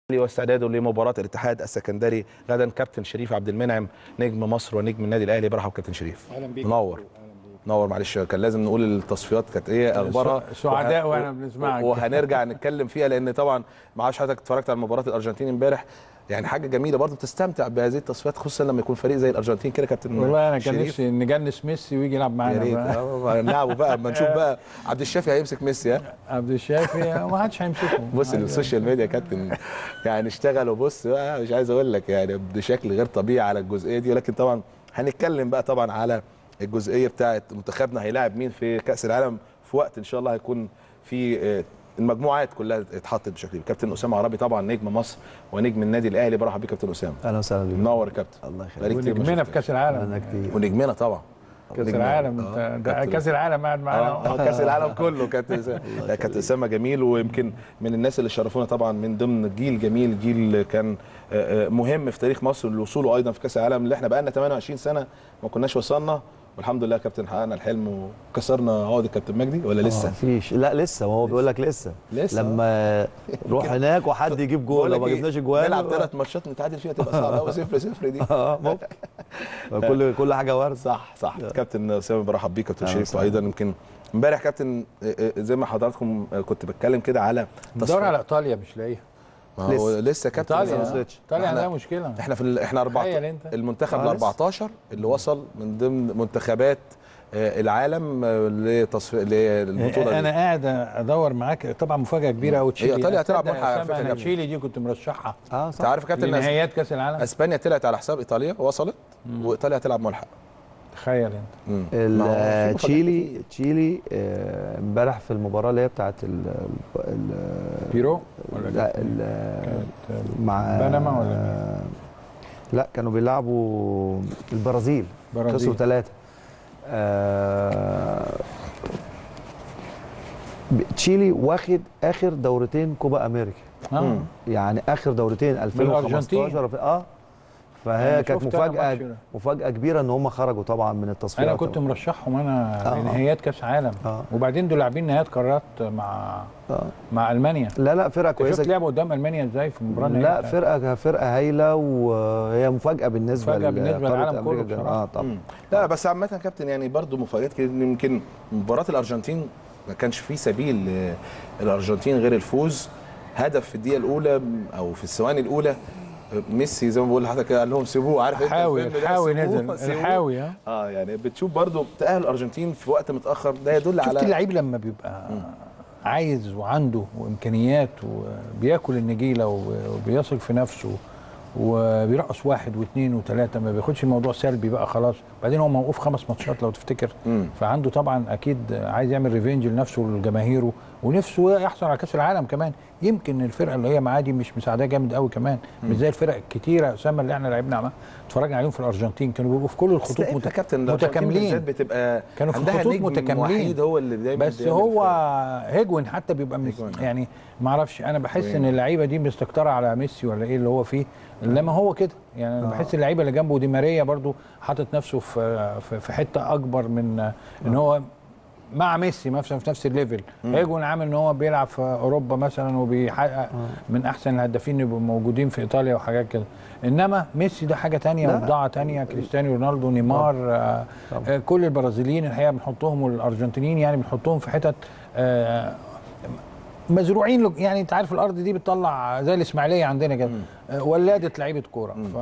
واستعداده لمباراه الاتحاد السكندري غدا كابتن شريف عبد المنعم نجم مصر ونجم النادي الاهلي برحب كابتن شريف اهلا بيك منور منور معلش كان لازم نقول التصفيات كانت ايه اخبارها سعداء وه- واحنا بنسمعك. وهنرجع نتكلم فيها لان طبعا ما اعرفش حضرتك اتفرجت على مباراه الارجنتين امبارح يعني حاجه جميله برضه بتستمتع بهذه التصفيات خصوصا لما يكون فريق زي الارجنتين كده كابتن والله انا كان شريف. نفسي نجنس ميسي ويجي يلعب يا معانا ريت بقى. آه، نلعبه بقى اما نشوف بقى عبد الشافي هيمسك ميسي ها عبد الشافي ما حدش هيمسكه بص السوشيال ميديا يا كابتن يعني اشتغلوا بص بقى مش عايز اقول لك يعني بشكل غير طبيعي على الجزئيه دي ولكن طبعا هنتكلم بقى طبعا على الجزئيه بتاعه منتخبنا هيلاعب مين في كاس العالم في وقت ان شاء الله هيكون في آه، المجموعات كلها اتحطت بشكل كابتن اسامه عربي طبعا نجم مصر ونجم النادي الاهلي برحب بيك كابتن اسامه اهلا وسهلا بك منور يا كابتن الله يخليك بقالي كتير ما ونجمنا في شفتكش. كاس العالم انا كتير ونجمنا طبعا كاس نجمنا. العالم آه، انت ده كابتن كاس العالم قاعد اه معانا آه، كاس العالم كله كانت لا، كانت اسامه جميل ويمكن من الناس اللي شرفونا طبعا من ضمن جيل جميل جيل كان آه، آه، مهم في تاريخ مصر لوصوله ايضا في كاس العالم اللي احنا بقى لنا 28 سنه ما كناش وصلنا والحمد لله يا كابتن حققنا الحلم وكسرنا عقد الكابتن مجدي ولا لسه؟ آه، فيش لا لسه ما هو بيقول لك لسه لسه. لما نروح هناك وحد يجيب جول لو ما جبناش جوال نلعب ثلاث ماتشات نتعادل فيها تبقى صعبه قوي 0 0 دي اه ممكن كل كل حاجه وارده صح صح كابتن اسامه برحب بيك كابتن أهلا شريف وسهلا. وايضا يمكن امبارح كابتن آه، آه، زي ما حضراتكم آه، كنت بتكلم كده على بدور على ايطاليا مش لاقيها ما هو لسه. لسه كابتن ايطاليا ما لسه- وصلتش. ايطاليا إحنا- عندها مشكله احنا في ال... احنا 14 تخيل أنت. المنتخب آه، ال لسه. 14 اللي وصل من ضمن منتخبات آه، العالم آه، لتصفيق للبطوله انا دي قاعد ادور معاك طبعا مفاجاه كبيره قوي تشيلي إيطاليا هتلعب أتصدق يا ملحق على أسامة فكرة أنا جامد. تشيلي دي كنت مرشحها اه انت صح عارف يا كابتن أس... لنهائيات كاس العالم اسبانيا طلعت على حساب ايطاليا وصلت وايطاليا هتلعب ملحق تخيل انت مم. ال- ما هو في آه، مفاجآت تشيلي كتير. تشيلي آه، امبارح في المباراه اللي هي بتاعت ال ال- بيرو ولا لا ال- كانت مع بنما ولا آه، لا كانوا بيلعبوا البرازيل برازيل. خسروا ثلاثة آه ب- تشيلي واخد اخر دورتين كوبا امريكا اه يعني اخر دورتين 2015 في- اه فهي أنا كانت شفت أنا مفاجاه ماتش ده. مفاجاه كبيره ان هم خرجوا طبعا من التصفيات انا كنت مرشحهم انا آه. لنهائيات كاس عالم آه. وبعدين دول لاعبين نهائيات قارات مع آه. مع المانيا لا لا فرقه انت شفت كويسه لعبوا قدام المانيا ازاي في المباراه لا النهائية؟ فرقه فرقه هايله وهي مفاجاه بالنسبه مفاجأة بالنسبة لقارة للعالم أمريكا كله الجنوبية. بصراحة. اه طبعا مم. لا بس عامة يا كابتن يعني برضو مفاجآت كده إن يمكن مباراة الأرجنتين ما كانش في سبيل الأرجنتين غير الفوز هدف في الدقيقة الأولى أو في الثواني الأولى ميسي زي ما بقول لحضرتك كده قال لهم سيبوه عارف انت الحاوي الفيلم ده؟ الحاوي سيبوه، نزل سيبوه. الحاوي اه اه يعني بتشوف برضو تأهل الأرجنتين في وقت متأخر ده يدل شفت على اللعيب لما بيبقى عايز وعنده وامكانيات وبياكل النجيله وبيثق في نفسه وبيرقص واحد واثنين وثلاثه ما بياخدش الموضوع سلبي بقى خلاص بعدين هو موقوف خمس ماتشات لو تفتكر مم. فعنده طبعا اكيد عايز يعمل ريفينج لنفسه ولجماهيره ونفسه يحصل على كاس العالم كمان يمكن الفرقه اللي هي معاه دي مش مساعداه جامد قوي كمان مش زي الفرق الكتيره اسامه اللي احنا لعبنا معاها اتفرجنا عليهم في الارجنتين كانوا بيبقوا في كل بس الخطوط لا، انت مت... يا كابتن الأرجنتين متكاملين بالذات بتبقى كانوا في عندها الخطوط نجم متكاملين. وحيد هو اللي دايما بس بيعمل هو فرق. هيجوين حتى بيبقى مس... هيجوين. يعني ما اعرفش انا بحس هيجوين. ان اللعيبه دي مستكتره على ميسي ولا ايه اللي هو فيه انما هو كده يعني انا بحس اللعيبه اللي جنبه دي ماريا برضو حاطط نفسه في في- في حته اكبر من ان هو مع ميسي مثلا في نفس الليفل هيجوين عامل ان هو بيلعب في اوروبا مثلا وبيحقق من احسن الهدافين اللي بيبقوا موجودين في ايطاليا وحاجات كده انما ميسي ده حاجه تانية لا. وبضاعه تانية كريستيانو رونالدو نيمار آه آه كل البرازيليين الحقيقه بنحطهم والارجنتينيين يعني بنحطهم في حتت آه مزروعين له يعني انت عارف الارض دي بتطلع زي الاسماعيليه عندنا كده آه، ولاده لعيبه كوره ف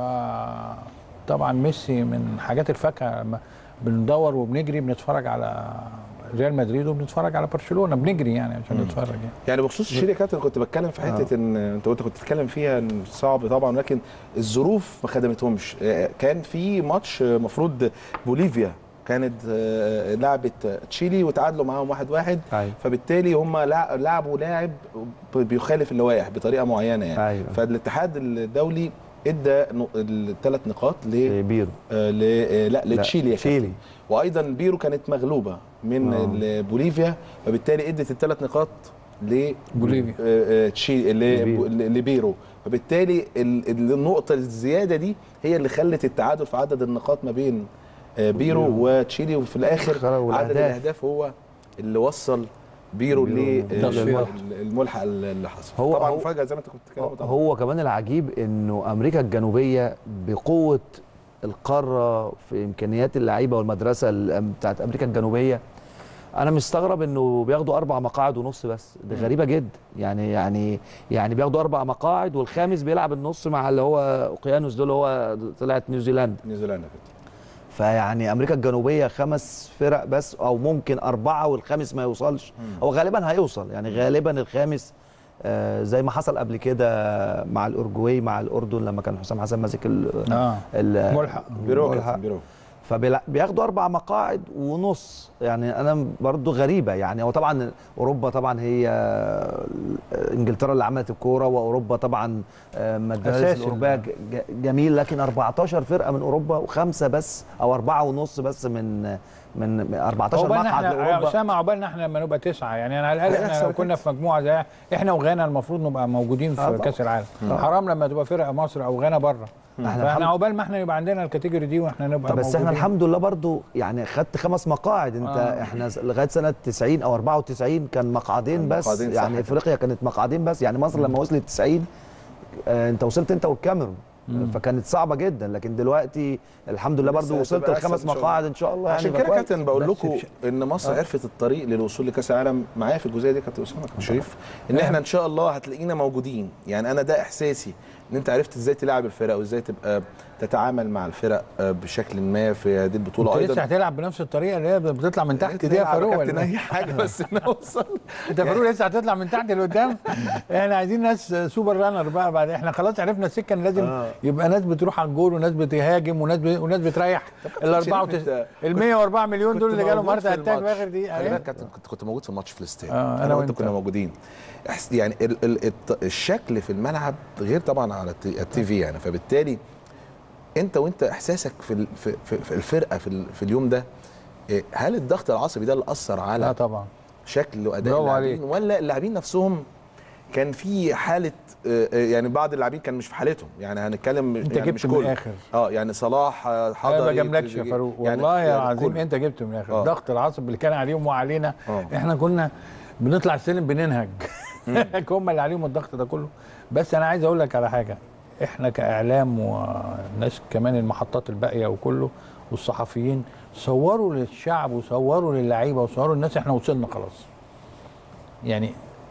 طبعا ميسي من حاجات الفاكهه لما بندور وبنجري بنتفرج على ريال مدريد وبنتفرج على برشلونه بنجري يعني عشان نتفرج يعني يعني بخصوص الشيل يا كابتن كنت بتكلم في حته ان انت كنت كنت بتتكلم فيها ان صعب طبعا لكن الظروف ما خدمتهمش آه، كان في ماتش المفروض بوليفيا كانت آه، لعبت تشيلي وتعادلوا معاهم واحد واحد أيوة. فبالتالي هم لع- لعبوا لاعب بيخالف اللوائح بطريقه معينه يعني أيوة. فالاتحاد الدولي ادى الثلاث نقاط ل بيرو آه، ل آه، لا لتشيلي يا تشيلي. كابتن. وايضا بيرو كانت مغلوبه من آه. ال- بوليفيا فبالتالي ادت الثلاث نقاط ل بوليفيا. آه، آه، تشي ل- لبيرو. ل- لبيرو فبالتالي ال- ال- النقطه الزياده دي هي اللي خلت التعادل في عدد النقاط ما بين آه، بيرو وتشيلي وفي الاخر خرجوا عدد الأهداف. الاهداف هو اللي وصل بيرو تصفيات. للملحق اللي حصل هو- طبعا هو- مفاجاه زي ما انت كنت بتتكلم طبعا هو كمان العجيب انه امريكا الجنوبيه بقوه القاره في امكانيات اللعيبه والمدرسه ال- بتاعت امريكا الجنوبيه انا مستغرب انه بياخدوا اربع مقاعد ونص بس دي غريبه جدا يعني يعني يعني بياخدوا اربع مقاعد والخامس بيلعب النص مع اللي هو اوقيانوس دول اللي هو طلعت نيوزيلندا نيوزيلندا كده فيعني امريكا الجنوبيه خمس فرق بس او ممكن اربعه والخامس ما يوصلش هو غالبا هيوصل يعني غالبا الخامس آه زي ما حصل قبل كده مع الاورجواي مع الاردن لما كان حسام حسن ماسك ال- اه ال- ملحق بيرو ملحق. كابتن بيرو فبياخدوا اربع مقاعد ونص يعني انا برضو غريبه يعني هو طبعا اوروبا طبعا هي انجلترا اللي عملت الكوره واوروبا طبعا آه، مدارس أساسي. الاوروبيه ج- ج- جميل لكن 14 فرقه من اوروبا وخمسه بس او اربعه ونص بس من من من 14 عقبالنا مقعد احنا يا لاوروبا اسامه عقبالنا احنا لما نبقى تسعه يعني انا على الاقل هيحصل احنا لو كده. كنا في مجموعه زي احنا وغانا المفروض نبقى موجودين آه في طبعا. كاس العالم طبعا. حرام لما تبقى فرقه مصر او غانا بره احنا فاحنا الحمد- عقبال ما احنا يبقى عندنا الكاتيجوري دي واحنا نبقى بس احنا موجودين. الحمد لله برضو يعني خدت خمس مقاعد انت آه. آه. احنا س- لغايه سنه 90 او 94 كان مقعدين كان بس مقعدين، صح يعني كده. افريقيا كانت مقعدين بس يعني مصر لما وصلت 90 آه انت وصلت انت والكاميرون فكانت صعبه جدا لكن دلوقتي الحمد لله لسه برضو وصلت هتبقى أسهل لخمس إن شاء الله. مقاعد ان شاء الله يعني عشان يبقى كده كويس. كابتن بقول بس لكم في- ان مصر عرفت الطريق للوصول لكاس العالم معايا في الجزئيه دي كابتن اسامه كابتن شريف ان احنا ان شاء الله هتلاقينا موجودين يعني انا ده احساسي ان انت عرفت ازاي تلعب الفرق وازاي تبقى تتعامل مع الفرق آه، بشكل ما في هذه البطوله انت لسه هتلعب بنفس الطريقه اللي هي بتطلع من تحت دي يا نلعب فاروق كابتن ولا اي حاجه بس نوصل انت فاروق لسه هتطلع من تحت لقدام احنا عايزين ناس سوبر رانر بقى بعد احنا خلاص عرفنا السكه ان لازم آه. يبقى ناس بتروح على الجول وناس بتهاجم وناس ب... وناس بتريح ال 4 شريف، انت ال 104 مليون دول كنت اللي جالهم موجود هارت في اتاك في الماتش. اخر دقيقه خلي ايه؟ بالك كابتن كنت كنت موجود في الماتش في الاستاد آه، أنا انا وانت وأنت. كنا موجودين إحس- يعني ال ال الت- الشكل في الملعب غير طبعا على الت- التي في يعني فبالتالي انت وانت احساسك في ال- في, في, في الفرقه في, ال- في اليوم ده إيه، هل الضغط العصبي ده اللي اثر لا على طبعا شكل واداء برافو اللاعبين عليك. ولا اللاعبين نفسهم كان في حاله آه، آه، يعني بعض اللاعبين كان مش في حالتهم يعني هنتكلم انت يعني جبت مش من كله. الآخر. اه يعني صلاح آه، انا حضري ما بجاملكش يا تريزيجيه. فاروق يعني- والله يا يعني عظيم كله. انت جبت من الاخر آه. الضغط العصبي اللي كان عليهم وعلينا آه. احنا كنا بنطلع السلم بننهج هم اللي عليهم الضغط ده كله بس انا عايز اقول لك على حاجه احنا كاعلام وناس كمان المحطات الباقيه وكله والصحفيين صوروا للشعب وصوروا للعيبه وصوروا للناس احنا وصلنا خلاص يعني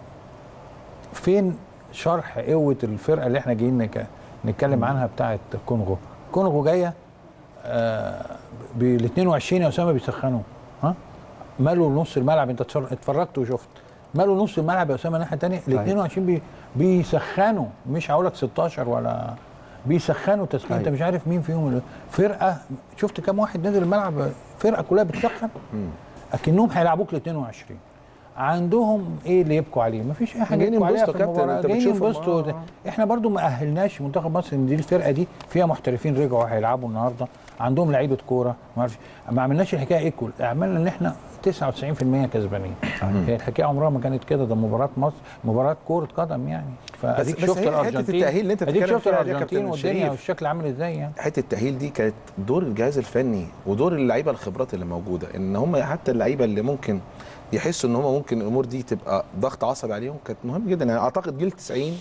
فين شرح قوه الفرقه اللي احنا جايين نك- نتكلم عنها بتاعه كونغو كونغو جايه بال 22 يا اسامه بيسخنوا ها مالوا نص الملعب انت اتفر- اتفرجت وشفت مالوا نص الملعب يا اسامه الناحيه الثانيه ال 22 بي بيسخنوا مش هقول لك 16 ولا بيسخنوا تسخين انت أيوة. مش عارف مين فيهم اللي- فرقه شفت كام واحد نزل الملعب فرقه كلها بتسخن اكنهم هيلعبوك ل 22 عندهم ايه اللي يبكوا عليه مفيش اي حاجه جايين يبكوا عليها ينبسطوا في يا كابتن، المباراه انت جايين بتشوفهم، ينبسطوا آه، ده. آه. احنا برضو ما اهلناش منتخب مصر ان دي الفرقه دي فيها محترفين رجعوا هيلعبوا النهارده عندهم لعيبه كوره ما اعرفش ما عملناش الحكايه ايكول عملنا ان احنا 99% كسبانين هي الحكايه عمرها ما كانت كده ده مباراه مصر مباراه كره قدم يعني فاديك بس شفت هي حتة الارجنتين التأهيل اللي انت اديك بتتكلم شفت فيها دي يا الارجنتين كابتن والدنيا شريف. والشكل عامل ازاي يعني حته التاهيل دي كانت دور الجهاز الفني ودور اللعيبه الخبرات اللي موجوده ان هم حتى اللعيبه اللي ممكن يحسوا ان هم ممكن الامور دي تبقى ضغط عصبي عليهم كانت مهم جدا يعني اعتقد جيل 90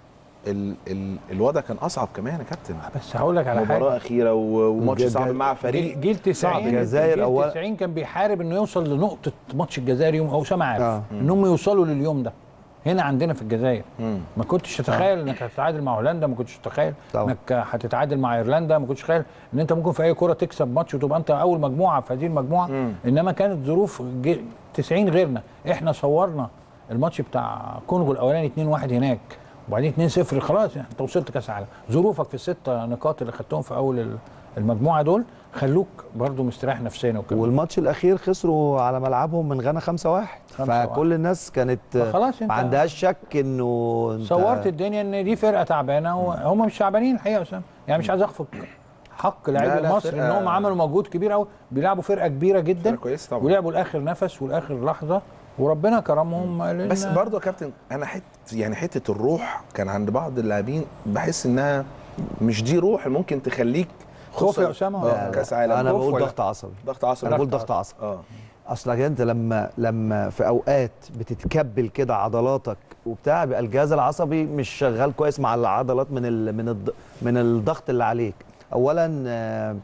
ال ال الوضع كان اصعب كمان يا كابتن بس هقول لك على مباراه حاجه اخيره و- وماتش والجا- صعب مع فريق جيل 90 الجزائر جيل أول- 90 كان بيحارب انه يوصل لنقطه ماتش الجزائر يوم او اسامه عارف آه. انهم يوصلوا لليوم ده هنا عندنا في الجزائر مم. ما كنتش تتخيل انك هتتعادل مع هولندا ما كنتش تتخيل طبعا. انك هتتعادل مع ايرلندا ما كنتش تتخيل ان انت ممكن في اي كره تكسب ماتش وتبقى انت اول مجموعه في هذه المجموعه مم. انما كانت ظروف جي- 90 غيرنا احنا صورنا الماتش بتاع كونغو الاولاني 2-1 هناك وبعدين 2-0 خلاص انت وصلت كاس عالم ظروفك في الست نقاط اللي خدتهم في اول ال- المجموعه دول خلوك برضو مستريح نفسيا وكده والماتش الاخير خسروا على ملعبهم من غانا 5-1 5-1. فكل الناس كانت فخلاص انت ما عندهاش شك انه انت صورت الدنيا ان دي فرقه تعبانه وهم مش تعبانين الحقيقه يا اسامه يعني مش عايز اخفق حق لا، لعيبه لا، مصر ان فرقة- هم عملوا مجهود كبير قوي بيلعبوا فرقه كبيره جدا فرقة كويسة طبعا. ولعبوا لاخر نفس ولاخر لحظه وربنا كرمهم لأن بس برضه يا كابتن انا حته يعني حته الروح كان عند بعض اللاعبين بحس انها مش دي روح اللي ممكن تخليك خوف يا خصوصاً- أسامة؟ اه لا، لا. كاس عالم انا خوف بقول ولا- ضغط عصبي ضغط عصبي انا بقول ضغط عصبي اه اصلك انت لما لما في اوقات بتتكبل كده عضلاتك وبتاع بيبقى الجهاز العصبي مش شغال كويس مع العضلات من ال من الض من الضغط اللي عليك اولا آه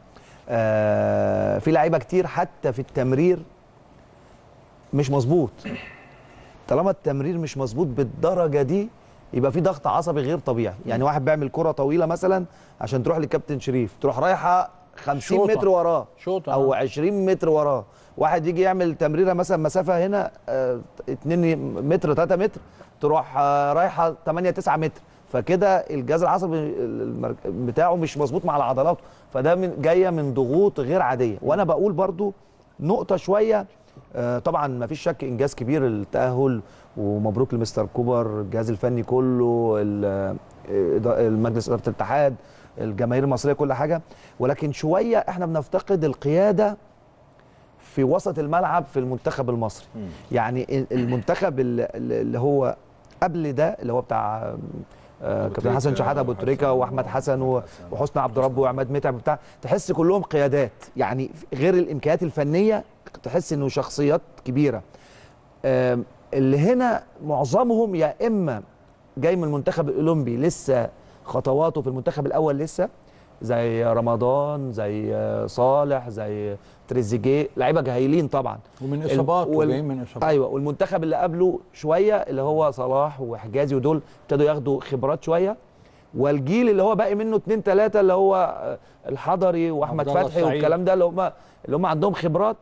آه في لعيبه كتير حتى في التمرير مش مظبوط طالما التمرير مش مظبوط بالدرجه دي يبقى في ضغط عصبي غير طبيعي يعني واحد بيعمل كره طويله مثلا عشان تروح للكابتن شريف تروح رايحه 50 شوطة. متر وراه شوطة. او 20 متر وراه واحد يجي يعمل تمريره مثلا مسافه هنا آه، 2 متر 3 متر تروح آه، رايحه 8 9 متر فكده الجهاز العصبي المرك- بتاعه مش مظبوط مع العضلات فده من جايه من ضغوط غير عاديه وانا بقول برضو نقطه شويه آه، طبعا ما فيش شك انجاز كبير التاهل ومبروك لمستر كوبر الجهاز الفني كله ال- إدا- المجلس اداره الاتحاد الجماهير المصريه كل حاجه ولكن شويه احنا بنفتقد القياده في وسط الملعب في المنتخب المصري يعني ال- المنتخب ال- ال- اللي هو قبل ده اللي هو بتاع آه، أبو كابتن حسن تريكة شحاته ابو تريكه وحسن واحمد حسن و- حسن. وحسني عبد ربه وعماد متعب بتاع تحس كلهم قيادات يعني غير الامكانيات الفنيه تحس انه شخصيات كبيره آم، اللي هنا معظمهم يا اما جاي من المنتخب الاولمبي لسه خطواته في المنتخب الاول لسه زي رمضان زي آه، صالح زي تريزيجيه لعيبه جاهلين طبعا ومن ال- اصابات وال- وجايين من اصابات ايوه والمنتخب اللي قبله شويه اللي هو صلاح وحجازي ودول ابتدوا ياخدوا خبرات شويه والجيل اللي هو باقي منه اتنين تلاته اللي هو آه، الحضري واحمد عبد الله فتحي السعيد. والكلام ده اللي هم اللي هم عندهم خبرات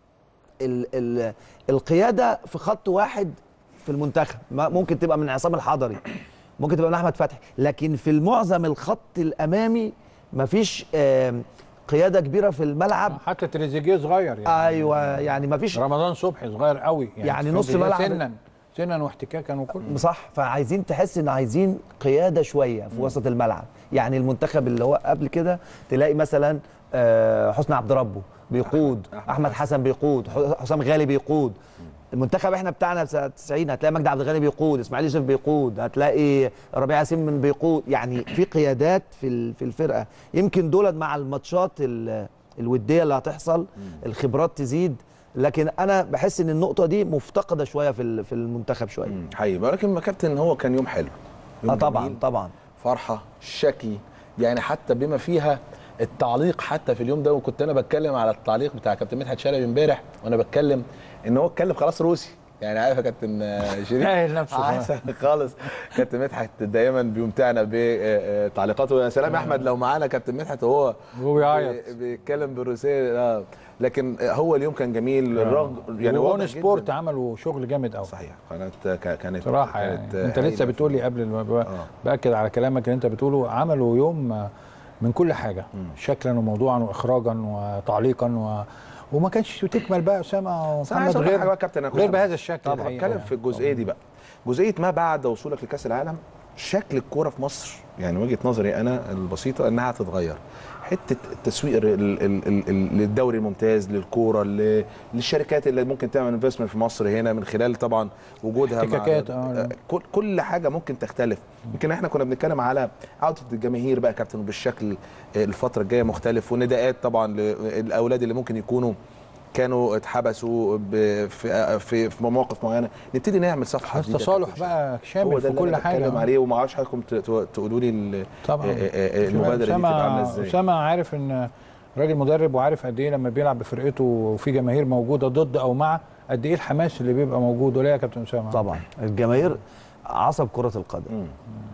ال ال القياده في خط واحد في المنتخب ما- ممكن تبقى من عصام الحضري ممكن تبقى من احمد فتحي لكن في المعظم الخط الامامي مفيش آم، قياده كبيره في الملعب حتى تريزيجيه صغير يعني ايوه يعني مفيش رمضان صبحي صغير قوي يعني, يعني في نص البداية ملعب- سنا سنا واحتكاكا وكل صح فعايزين تحس ان عايزين قياده شويه في وسط الملعب يعني المنتخب اللي هو قبل كده تلاقي مثلا آه، حسني عبد ربه بيقود أحمد احمد حسن بيقود ح- حسام غالي بيقود المنتخب احنا بتاعنا سنه 90 هتلاقي مجدي عبد الغني بيقود اسماعيل يوسف بيقود هتلاقي ربيع ياسين من بيقود يعني في قيادات في ال- في الفرقه يمكن دولت مع الماتشات ال- الوديه اللي هتحصل الخبرات تزيد لكن انا بحس ان النقطه دي مفتقده شويه في ال- في المنتخب شويه مم، حقيقي ولكن ما كابتن هو كان يوم حلو يوم اه طبعا جميل، طبعا فرحه شكل يعني حتى بما فيها التعليق حتى في اليوم ده وكنت انا بتكلم على التعليق بتاع كابتن مدحت شلبي امبارح وانا بتكلم ان هو اتكلم خلاص روسي يعني عارف يا كابتن آه، شريف قايل نفسه خلاص. عسل خالص كابتن مدحت دايما بيمتعنا بتعليقاته يا سلام يا احمد لو معانا كابتن مدحت وهو وهو بيعيط. بي- بيتكلم بالروسيه اه لكن هو اليوم كان جميل الرغم يعني واضح اون جداً. سبورت عملوا شغل جامد قوي صحيح كانت ك- كانت صراحه كانت يعني انت هايلة لسه في- بتقول لي قبل ما ب- آه. باكد على كلامك اللي انت بتقوله عملوا يوم آه، من كل حاجه شكلا وموضوعا واخراجا وتعليقا و... وما كانش تكمل بقى اسامه بس انا عايز ومحمد اقول لك حاجه غير بقى يا كابتن أنا غير كنت- بهذا الشكل طبعا الحقيقة بتكلم يعني. في الجزئيه دي بقى جزئيه ما بعد وصولك لكاس العالم شكل الكوره في مصر يعني وجهه نظري انا البسيطه انها هتتغير حته التسويق ال- ال- ال- ال- للدوري الممتاز للكوره ل- للشركات اللي ممكن تعمل انفستمنت في مصر هنا من خلال طبعا وجودها مع احتكاكات، آه. كل كل حاجه ممكن تختلف يمكن احنا كنا بنتكلم على عوده الجماهير بقى يا كابتن بالشكل الفتره الجايه مختلف ونداءات طبعا للاولاد اللي ممكن يكونوا كانوا اتحبسوا ب- في في في مواقف معينه نبتدي نعمل صفحه بس جديدة يا تصالح كابتن بقى هو شامل ده في اللي كل أنا بتكلم حاجه عليه وما اعرفش حضراتكم ت- ت- تقولوا لي ال- طبعا آه، آه، آه، المبادره دي أسامة- تبقى عامله ازاي اسامه عارف ان راجل مدرب وعارف قد ايه لما بيلعب بفرقته وفي جماهير موجوده ضد او مع قد ايه الحماس اللي بيبقى موجود ولا يا كابتن اسامه طبعا الجماهير عصب كرة القدم مم.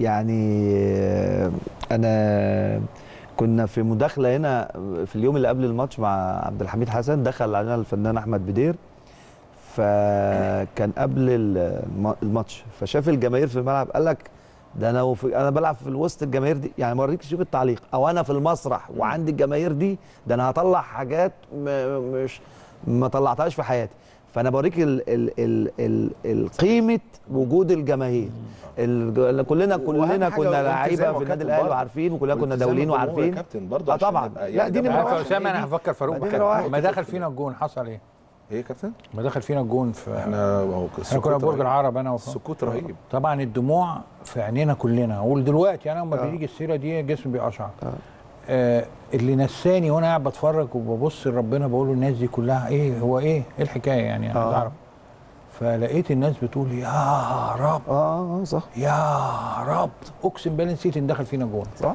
يعني آه، انا كنا في مداخله هنا في اليوم اللي قبل الماتش مع عبد الحميد حسن دخل علينا الفنان احمد بدير فكان قبل الم- الماتش فشاف الجماهير في الملعب قال لك ده انا وفي انا بلعب في وسط الجماهير دي يعني موريك شوف التعليق او انا في المسرح وعندي الجماهير دي ده انا هطلع حاجات م- مش ما طلعتهاش في حياتي فانا بوريك ال ال ال ال القيمه وجود الجماهير ال- كلنا كلنا وأهم حاجة كنا الالتزام لعيبه يا في النادي كابتن الاهلي برضه. وعارفين وكلنا كنا والتزام داولين الجمهور يا وعارفين كابتن برضه اه عشان طبعا نبقى- لا يعني دي ده نمره برضه عارف واحد يا اسامه هي دي. انا هفكر فاروق ما دي بحاجة. نمرة واحد. ما دخل فينا الجون حصل ايه؟ ايه يا كابتن ما دخل فينا الجون في احنا هو احنا كنا في برج العرب انا وف... سكوت رهيب طبعا الدموع في عينينا كلنا ودلوقتي انا لما بيجي السيره دي جسمي بيقشعر آه اللي نساني وانا قاعد بتفرج وببص لربنا بقول له الناس دي كلها ايه هو ايه ايه الحكايه يعني انا آه. عايز اعرف فلقيت الناس بتقول يا رب اه اه صح يا رب اقسم بالله نسيت ان دخل فينا جون صح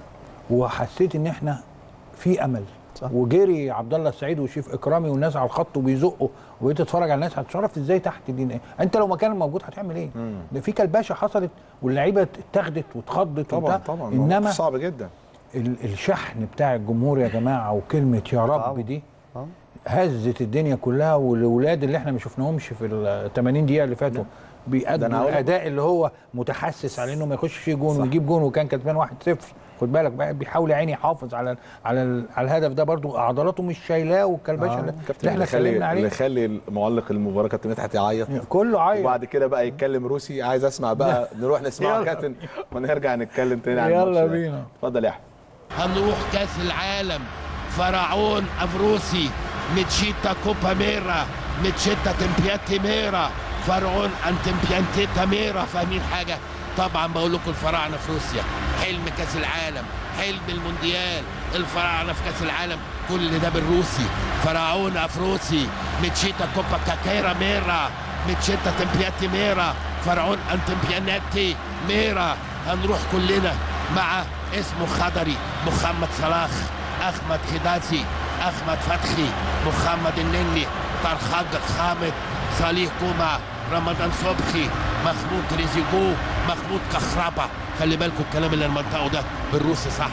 وحسيت ان احنا في امل صح. وجري عبد الله السعيد وشيف اكرامي والناس على الخط وبيزقوا وبقيت تتفرج على الناس هتشرف ازاي تحت دي انت لو مكان موجود هتعمل ايه؟ ده في كلبشه حصلت واللعيبه اتاخدت واتخضت طبعا وبتاع. طبعا انما موقف صعب جدا ال- الشحن بتاع الجمهور يا جماعه وكلمه يا رب طبعا. دي آه. هزت الدنيا كلها والاولاد اللي احنا ما شفناهمش في ال 80 دقيقه اللي فاتوا ده بيأدوا أنا هقول لك- الاداء اللي هو متحسس على انه ما يخش فيه جون صح. ويجيب جون وكان كسبان 1-0 خد بالك بقى بيحاول يا عيني يحافظ على على ال- على الهدف ده برضو عضلاته مش شايلاه والكلبشه آه. اللي كابتن اللي احنا اللي اتكلمنا يخلي اللي عليه يخلي معلق المباراه كابتن مدحت يعيط كله عيط وبعد كده بقى يتكلم روسي عايز اسمع بقى نروح نسمعه يلا. كابتن ونرجع نتكلم تاني عن الماتش يلا ده. بينا اتفضل يا احمد هنروح كاس العالم فرعون افروسي متشيتا كوبا ميرا متشيتا تمبياتي ميرا فرعون انتمبيانتيتا ميرا فاهمين حاجه طبعا بقول لكم الفراعنه في روسيا حلم كاس العالم حلم المونديال الفراعنه في كاس العالم كل ده بالروسي فرعون افروسي متشيتا كوبا كاكيرا ميرا متشيتا تمبياتي ميرا فرعون انتمبياناتي ميرا هنروح كلنا مع اسمه خضري محمد صلاح احمد حداسي احمد فتحي محمد النني طرخاق خامد صالح كوما رمضان صبحي محمود ريزيجو محمود كخربة خلي بالكم الكلام اللي انا منطقه ده بالروسي صح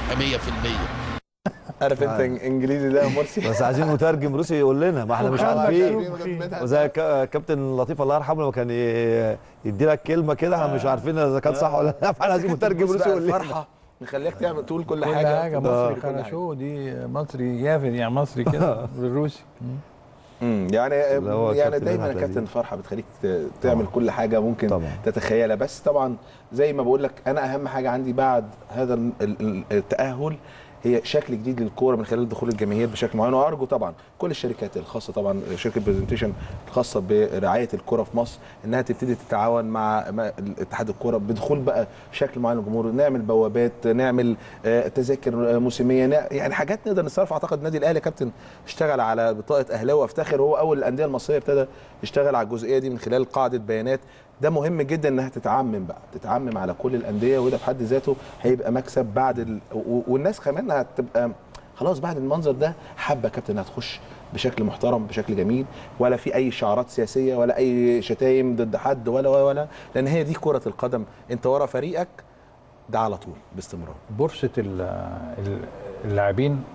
100% عارف انت انجليزي ده يا مرسي بس عايزين مترجم روسي يقول لنا ما احنا مش محمد عارفين صبحي. وزي كا- كابتن لطيف الله يرحمه لما كان ي- يدي لك كلمه كده احنا مش عارفين اذا كانت صح ولا لا فاحنا عايزين مترجم روسي يقول لنا الفرحه نخليك تعمل تقول كل كل حاجه حاجه آه. مصري كل حاجة. خرشو دي مصري جافد يعني مصري كده بالروسي امم يعني اللي هو يعني كابتن دايما مدحت كابتن أديب. فرحه بتخليك ت- تعمل كل حاجه ممكن طبعا. تتخيلها بس طبعا زي ما بقول لك انا اهم حاجه عندي بعد هذا ال- ال- التاهل هي شكل جديد للكوره من خلال دخول الجماهير بشكل معين وارجو طبعا كل الشركات الخاصه طبعا شركه برزنتيشن الخاصه برعايه الكوره في مصر انها تبتدي تتعاون مع مع اتحاد الكوره بدخول بقى شكل معين للجمهور نعمل بوابات نعمل آه، تذاكر آه، موسميه نع- يعني حاجات نقدر نصرف اعتقد النادي الاهلي يا كابتن اشتغل على بطاقه اهلاوي وافتخر هو اول الانديه المصريه ابتدى يشتغل على الجزئيه دي من خلال قاعده بيانات ده مهم جدا انها تتعمم بقى تتعمم على كل الانديه وده في حد ذاته هيبقى مكسب بعد ال... و- والناس كمان هتبقى خلاص بعد المنظر ده حابه كابتن انها تخش بشكل محترم بشكل جميل ولا في اي شعارات سياسيه ولا اي شتايم ضد حد ولا ولا ولا لان هي دي كره القدم انت ورا فريقك ده على طول باستمرار بورصه ال- ال- اللاعبين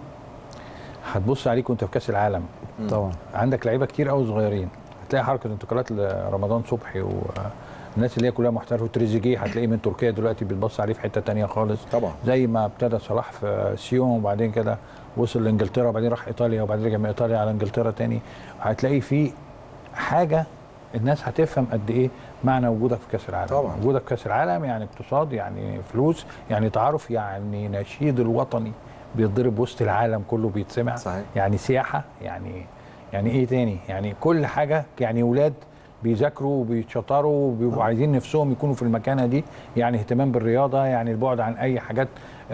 هتبص عليك وانت في كاس العالم طبعا عندك لعيبه كتير قوي صغيرين هتلاقي حركه انتقالات لرمضان صبحي والناس اللي هي كلها محترفه وتريزيجيه هتلاقيه من تركيا دلوقتي بيتبص عليه في حته تانية خالص طبعا زي ما ابتدى صلاح في سيون وبعدين كده وصل لانجلترا وبعدين راح ايطاليا وبعدين رجع من ايطاليا على انجلترا تاني هتلاقي في حاجه الناس هتفهم قد ايه معنى وجودك في كاس العالم طبعا. وجودك في كاس العالم يعني اقتصاد يعني فلوس يعني تعارف يعني نشيد الوطني بيتضرب وسط العالم كله بيتسمع صحيح. يعني سياحه يعني يعني ايه تاني يعني كل حاجه يعني ولاد بيذاكروا وبيتشطروا وبيبقوا عايزين نفسهم يكونوا في المكانه دي يعني اهتمام بالرياضه يعني البعد عن اي حاجات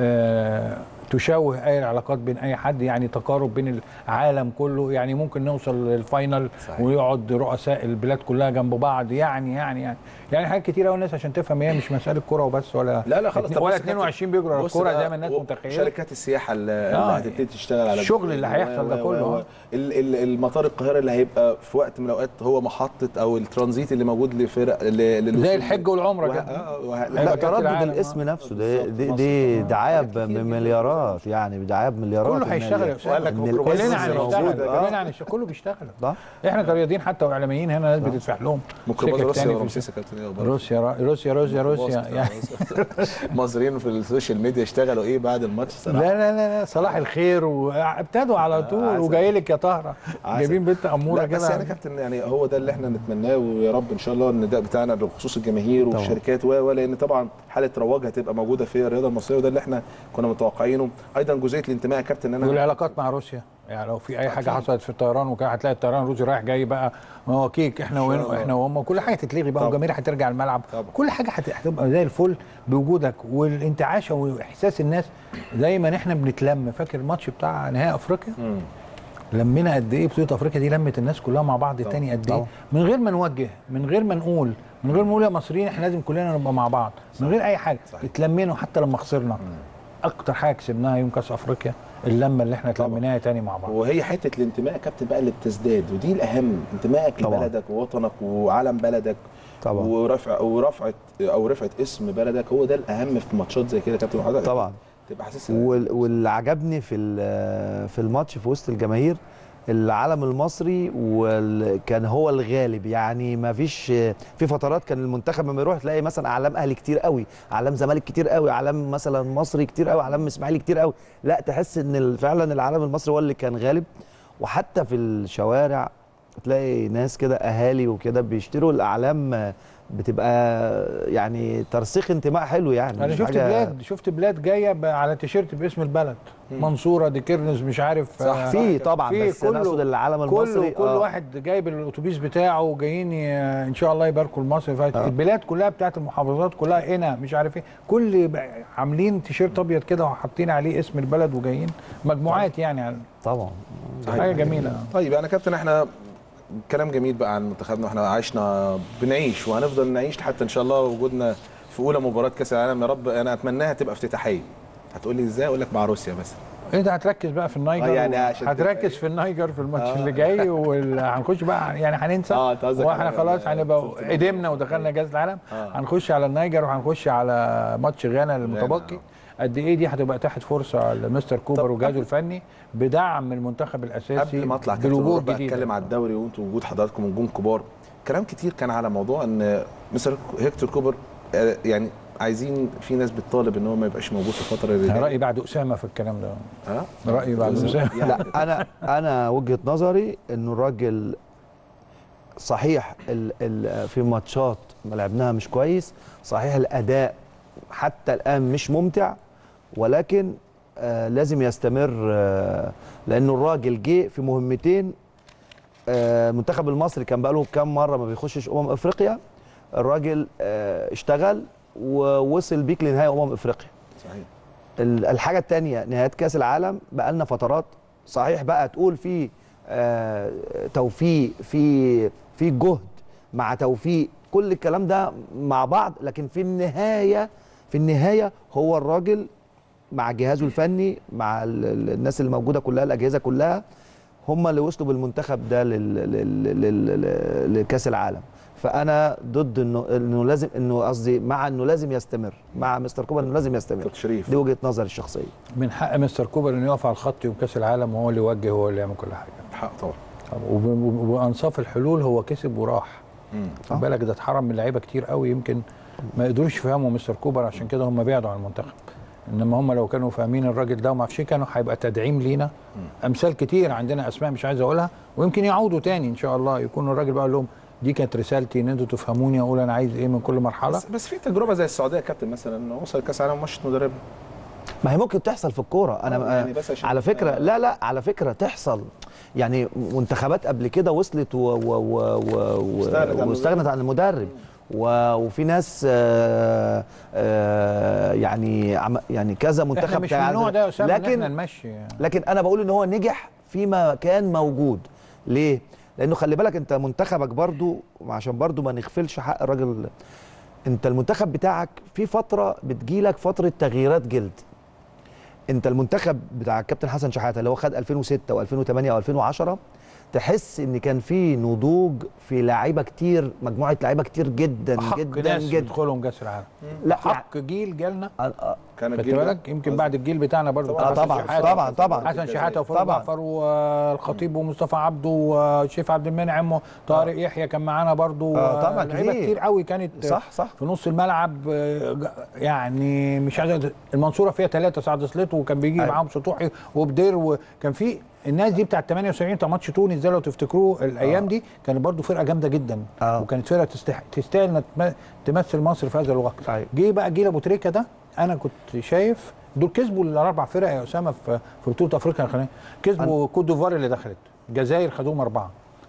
آه تشوه اي العلاقات بين اي حد يعني تقارب بين العالم كله يعني ممكن نوصل للفاينل صحيح. ويقعد رؤساء البلاد كلها جنب بعض يعني يعني يعني يعني حاجات كتيره قوي الناس عشان تفهم هي مش مساله كوره وبس ولا لا لا خلاص طب ولا بص يا كابتن، 22 بيجروا على بص الكوره بقى، زي ما الناس و- متخيله شركات السياحه اللي, آه، اللي هتبتدي تشتغل على الشغل اللي هيحصل ده و- و- كله، و- آه. ال- ال- المطار القاهره اللي هيبقى في وقت من الاوقات هو محطه او الترانزيت اللي موجود لفرق ل- للوصول زي الحج والعمره وه- كده آه، وه- هيبقى لا كأس تردد العالم، الاسم آه. نفسه ده بالظبط، دي, مصر. دي آه. دعايه حاجات كتير جداً. بمليارات يعني بدعايه بمليارات كله هيشتغل يا المالية. أستاذ. وقال لك إن ميكروباص الاسم كلنا موجود. هنشتغل آه. كلنا هنشتغل كله بيشتغل صح احنا كرياضيين حتى واعلاميين هنا ناس بتدفع لهم ميكروباص سكك روسيا تاني في ورمسيس يا كابتن إيه أخبارك؟ روسيا را- روسيا روسيا روسيا يعني المصريين في السوشيال ميديا اشتغلوا ايه بعد الماتش لا صراحه لا لا لا صلاح الخير وابتدوا على طول عسل. وجاي لك يا طهره عسل. جايبين بنت اموره لا بس كده يعني يا كابتن يعني هو ده اللي احنا نتمناه ويا رب ان شاء الله النداء بتاعنا بخصوص الجماهير طبعا. والشركات و و لان طبعا حاله رواج هتبقى موجوده في الرياضه المصريه وده اللي احنا كنا متوقعينه ايضا جزئيه الانتماء يا كابتن ان انا والعلاقات مع روسيا يعني لو في اي حاجه حصلت في الطيران وكده هتلاقي الطيران الروسي رايح جاي بقى ما هو كيك احنا إن شاء وين الله. احنا وهم كل حاجه تتلغي بقى طبعا. والجماهير هترجع الملعب طبعا. كل حاجه هت- هتبقى زي الفل بوجودك والانتعاشه واحساس الناس دايما احنا بنتلم فاكر الماتش بتاع نهائي افريقيا مم. لمينا قد ايه بطوله افريقيا دي لمت الناس كلها مع بعض طبعا. تاني قد ايه طبعا. من غير ما نوجه من غير ما نقول من غير ما نقول يا مصريين احنا لازم كلنا نبقى مع بعض من غير اي حاجه صحيح. اتلمينا حتى لما خسرنا اكتر حاجه كسبناها يوم كاس افريقيا اللمه اللي احنا طبعا. اتلميناها تاني مع بعض وهي حته الانتماء يا كابتن بقى اللي بتزداد ودي الاهم انتمائك طبعا. لبلدك ووطنك وعلم بلدك طبعا. ورفع ورفعه او رفعه اسم بلدك هو ده الاهم في ماتشات زي كده يا كابتن وحضرتك طبعا تبقى حاسس وال- واللي عجبني في ال- في الماتش في وسط الجماهير العلم المصري وكان هو الغالب يعني ما فيش في فترات كان المنتخب لما يروح تلاقي مثلا اعلام اهلي كتير قوي اعلام زمالك كتير قوي اعلام مثلا مصري كتير قوي اعلام اسماعيلي كتير قوي لا تحس ان ال- فعلا العلم المصري هو اللي كان غالب وحتى في الشوارع تلاقي ناس كده اهالي وكده بيشتروا الاعلام بتبقى يعني ترسيخ انتماء حلو يعني انا مش شفت حاجة- بلاد شفت بلاد جايه ب- على تيشيرت باسم البلد منصوره دي كيرنز مش عارف صح آه، في طبعا في بس انا اقصد العلم كله المصري كل آه. واحد جايب الاتوبيس بتاعه وجايين ي- ان شاء الله يباركوا لمصر فات آه. البلاد كلها بتاعت المحافظات كلها هنا مش عارف ايه كل ب- عاملين تيشيرت ابيض كده وحاطين عليه اسم البلد وجايين مجموعات يعني طبعا حاجه جميله طيب يعني كابتن احنا كلام جميل بقى عن منتخبنا واحنا عشنا بنعيش وهنفضل نعيش حتى ان شاء الله وجودنا في اولى مباراه كاس العالم يا رب انا اتمناها تبقى افتتاحيه هتقول لي ازاي اقول لك مع روسيا مثلا ايه ده هتركز بقى في النيجر آه، يعني و- عشان هتركز تبقى- في النيجر في الماتش آه. اللي جاي وهنخش بقى يعني هننسى آه، أنت قصدك واحنا على- خلاص هنبقى في- قدمنا ودخلنا كاس العالم آه. هنخش على النيجر وهنخش على ماتش غانا المتبقي قد ايه دي هتبقى تحت فرصه لمستر كوبر طب وجهازه الفني بدعم المنتخب الاساسي قبل ما اطلع كابتن بالوجوه ونروح بقى الجديده اتكلم على الدوري وانتوا وجود حضراتكم نجوم كبار كلام كتير كان على موضوع ان مستر هيكتور كوبر آه، يعني عايزين في ناس بتطالب ان هو ما يبقاش موجود في الفتره اللي انا جايه رايي بعد اسامه في الكلام ده ها رايي بعد اسامه يعني لا انا انا وجهه نظري انه الراجل صحيح ال ال في ماتشات ما لعبناها مش كويس صحيح الاداء حتى الان مش ممتع ولكن آه لازم يستمر آه لانه الراجل جه في مهمتين آه المنتخب المصري كان بقاله كام مره ما بيخشش امم افريقيا الراجل آه اشتغل ووصل بيك لنهائي امم افريقيا صحيح ال- الحاجه الثانيه نهايات كاس العالم بقى لنا فترات صحيح بقى تقول في آه توفيق في في جهد مع توفيق كل الكلام ده مع بعض لكن في النهايه في النهايه هو الراجل مع جهازه الفني مع ال- ال- الناس اللي موجوده كلها الاجهزه كلها هم اللي وصلوا بالمنتخب ده لل- لل- لل- لل- لكاس العالم فانا ضد انه انه لازم انه قصدي مع انه لازم يستمر مع مستر كوبر انه لازم يستمر كابتن شريف دي وجهه نظري الشخصيه من حق مستر كوبر انه يقف على الخط يوم كاس العالم وهو اللي يوجه وهو اللي يعمل كل حاجه حق طبعا وب- وب- وانصاف الحلول هو كسب وراح مم. خد بالك ده اتحرم من لعيبه كتير قوي يمكن ما قدروش يفهموا مستر كوبر عشان كده هم بعدوا عن المنتخب انما هم لو كانوا فاهمين الراجل ده وما اعرفش إيه، كانوا هيبقى تدعيم لينا امثال كتير عندنا اسماء مش عايز اقولها ويمكن يعودوا تاني ان شاء الله يكون الراجل بقى قال لهم دي كانت رسالتي ان انتوا تفهموني اقول انا عايز ايه من كل مرحله بس, بس في تجربه زي السعوديه يا كابتن مثلا انه وصل كاس العالم ومشت مدرب ما هي ممكن تحصل في الكوره انا آه، يعني بس عشان- على فكره آه. لا لا على فكره تحصل يعني منتخبات قبل كده وصلت و و و و واستغنت عن و واستغنت عن المدرب و وفي ناس آه آه يعني عم يعني كذا احنا منتخب مش من كان النوع ده يا اسامه إن احنا لكن نمشي لكن انا بقول ان هو نجح فيما كان موجود ليه لانه خلي بالك انت منتخبك برضو عشان برضو ما نغفلش حق الراجل انت المنتخب بتاعك في فتره بتجيلك فتره تغييرات جلد انت المنتخب بتاع الكابتن حسن شحاته اللي هو خد 2006 و2008 و2010 تحس ان كان في نضوج في لعيبه كتير مجموعه لعيبه كتير جدا حق جدا ناس جدا يدخلهم كاس العالم لا حق جيل جالنا آه، كان خدت الجيل ده- بالك يمكن بعد الجيل بتاعنا برضه طبعاً. بتاع آه، طبعاً، حسن شحاتة. طبعاً، طبعاً. حسن شحاته وفاروق طبعاً. جعفر والخطيب ومصطفى عبده وشريف عبد المنعم وطارق يحيى كان معانا برضه آه، طبعاً، لعيبه كتير. كتير قوي كانت صح صح في نص الملعب آه، ج- يعني مش عايز أقول- المنصوره فيها ثلاثه سعد سليط وكان بيجي أيوة. معاهم سطوحي وبدير وكان في الناس دي بتاعت 78 بتاع ماتش تونس ده لو تفتكروه الايام دي كانت برضو فرقه جامده جدا آه. وكانت فرقه تستح... تستاهل إنها تم- تمثل مصر في هذا الوقت أيوة. جه بقى جيل ابو تريكه ده انا كنت شايف دول كسبوا الاربع فرق يا اسامه في في بطوله افريقيا الخليجيه كسبوا كوت ديفوار اللي دخلت الجزائر خدوهم اربعه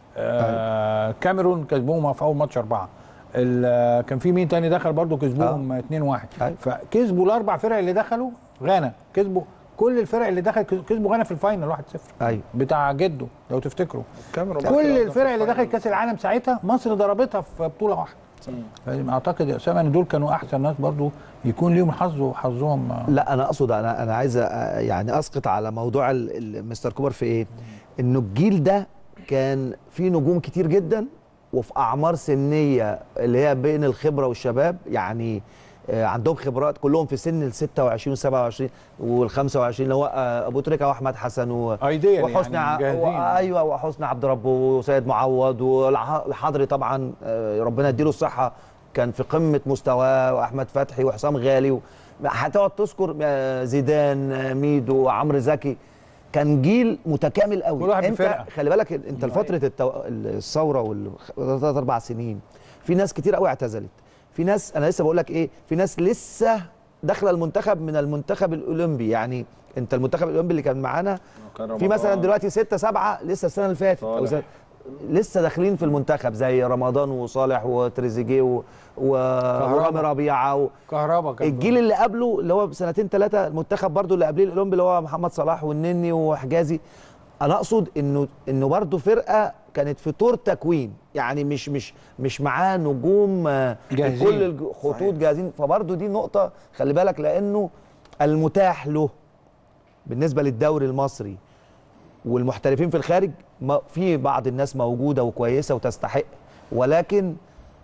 آه كاميرون كسبوهم في اول ماتش اربعه ال- كان في مين تاني دخل برضو كسبوهم 2 1 أيوة. فكسبوا الاربع فرق اللي دخلوا غانا كسبوا كل الفرق اللي دخلت كسبوا غانا في الفاينل 1 0 ايوه بتاع جده لو تفتكروا كاميرون كل الفرق اللي دخلت كاس العالم ساعتها مصر ضربتها في بطوله واحده اعتقد يا اسامه ان دول كانوا احسن ناس برضو يكون ليهم حظ وحظهم آه، لا انا اقصد انا انا عايز أ- يعني اسقط على موضوع ال- ال- مستر كوبر في ايه انه الجيل ده كان فيه نجوم كتير جدا وفي اعمار سنيه اللي هي بين الخبره والشباب يعني آه، عندهم خبرات كلهم في سن ال 26 و 27 وال 25 اللي هو آه، ابو تريكه واحمد حسن و ايديا وحسني يعني ع- جاهزين. و- ايوه وحسني عبد ربه وسيد معوض والحضري طبعا آه، ربنا يديله الصحه كان في قمه مستواه واحمد فتحي وحسام غالي و... هتقعد تذكر آه، زيدان آه، ميدو عمرو زكي كان جيل متكامل قوي كل واحد انت بفرقة. خلي بالك انت لفتره التو... الثوره والثلاث اربع سنين في ناس كتير قوي اعتزلت في ناس انا لسه بقول لك ايه في ناس لسه داخله المنتخب من المنتخب الاولمبي يعني انت المنتخب الاولمبي اللي كان معانا كان في مثلا رمضان. دلوقتي ستة سبعة لسه السنة اللي فاتت أو صالح. سنة لسه داخلين في المنتخب زي رمضان وصالح وتريزيجيه و... و... ورامي ربيعة و... كهربا كان الجيل اللي قبله اللي هو بسنتين ثلاثة المنتخب برضو اللي قبليه الأولمبي اللي هو محمد صلاح والنني وحجازي أنا أقصد إنه إنه برضو فرقة كانت في طور تكوين يعني مش مش مش معاه نجوم آه، في جاهزين. كل الخطوط جاهزين فبرضو دي نقطة خلي بالك لأنه المتاح له بالنسبه للدوري المصري والمحترفين في الخارج ما في بعض الناس موجوده وكويسه وتستحق ولكن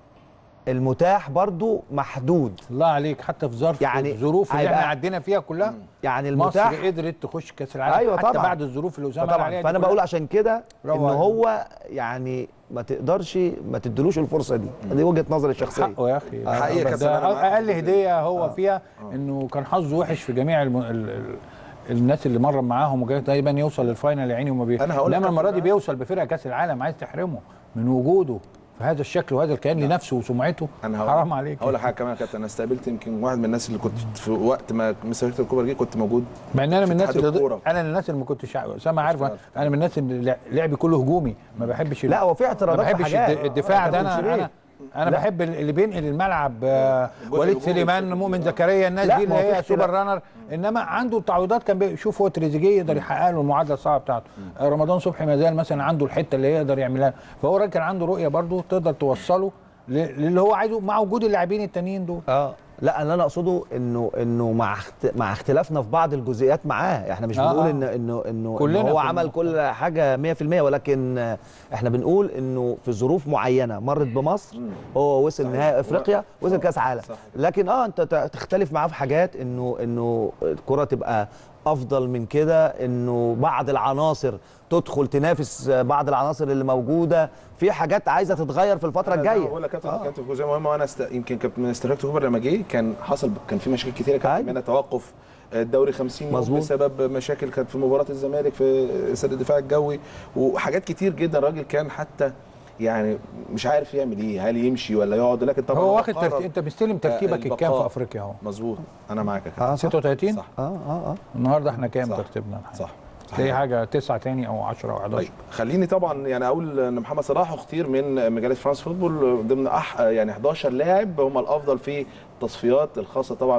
المتاح برضو محدود الله عليك حتى في ظرف يعني يعني الظروف اللي هيبقى- احنا عدينا فيها كلها يعني مصر المتاح قدرت تخش كاس العالم أيوة حتى طبعاً. بعد الظروف اللي اسامه قال طبعا عليها دي فانا كلها. بقول عشان كده ان برافو عليك. هو يعني ما تقدرش ما تدلوش الفرصه دي دي وجهه نظري الشخصيه حقه يا اخي حقيقة بس كابتن، ده أنا معاك اقل في دي. هديه هو فيها انه كان حظه وحش في جميع الم... ال... ال... الناس اللي مر معاهم وجاي دايما يوصل للفاينل يا عيني وما بي أنا هقول لك انما المره كابتن دي بيوصل بفرقه كاس العالم عايز تحرمه من وجوده في هذا الشكل وهذا الكيان لنفسه وسمعته انا هقول حرام عليك هقول لك حاجه كمان يا كابتن انا استقبلت يمكن واحد من الناس اللي كنت في وقت ما مستر فيكتور كوبر جه كنت موجود مع ان انا من الناس اتحاد اللي الكورة. انا من الناس اللي ما كنتش اسامه عارف عارف. انا من الناس اللي لعبي كله هجومي ما بحبش لا هو في ما اعتراضات في بحبش حاجات الد- الدفاع ده كابتن انا شريف. انا انا لا. بحب اللي بينقل الملعب آه، الجزء وليد الهجومي سليمان بشكل مؤمن كبير. زكريا الناس لا، دي اللي ما هو في هي اختلاف. سوبر رانر انما عنده التعويضات كان بيشوف هو تريزيجيه يقدر يحقق له المعادله الصعبه بتاعته آه، رمضان صبحي ما زال مثلا عنده الحته اللي يقدر يعملها فهو راجل كان عنده رؤيه برضه تقدر توصله ل- للي هو عايزه مع وجود اللاعبين التانيين دول اه لا اللي انا اقصده انه انه مع اخت... مع اختلافنا في بعض الجزئيات معاه احنا مش آه، بنقول آه. ان انه انه كلنا إنه هو كنا. عمل كل حاجه 100% ولكن آه، احنا بنقول انه في ظروف معينه مرت بمصر هو وصل نهائي افريقيا وصل كاس عالم صح. لكن اه انت ت- تختلف معاه في حاجات انه انه الكره تبقى افضل من كده انه بعض العناصر تدخل تنافس بعض العناصر اللي موجوده في حاجات عايزه تتغير في الفتره أنا زي ما الجايه بقول لك كابتن كانت في جزئيه مهمه وانا است... يمكن كابتن مستر فيكتور كوبر لما جه كان حصل كان في مشاكل كتيره كابتن أيوة. منها توقف الدوري 50 يوم مظبوط. بسبب مشاكل كانت في مباراه الزمالك في سد الدفاع الجوي وحاجات كتير جدا الراجل كان حتى يعني مش عارف يعمل ايه هل يمشي ولا يقعد لكن طبعا هو واخد قرر ترتيب انت مستلم ترتيبك الكام في البقاء. افريقيا اهو مظبوط انا معاك يا كابتن اه صح 36 صح اه اه اه النهارده احنا كام صح. ترتيبنا صح تلاقي حاجه تسعه تاني او 10 او 11 طيب خليني طبعا يعني اقول ان محمد صلاح اختير من مجله فرانس فوتبول ضمن أح يعني 11 لاعب هم الافضل في التصفيات الخاصه طبعا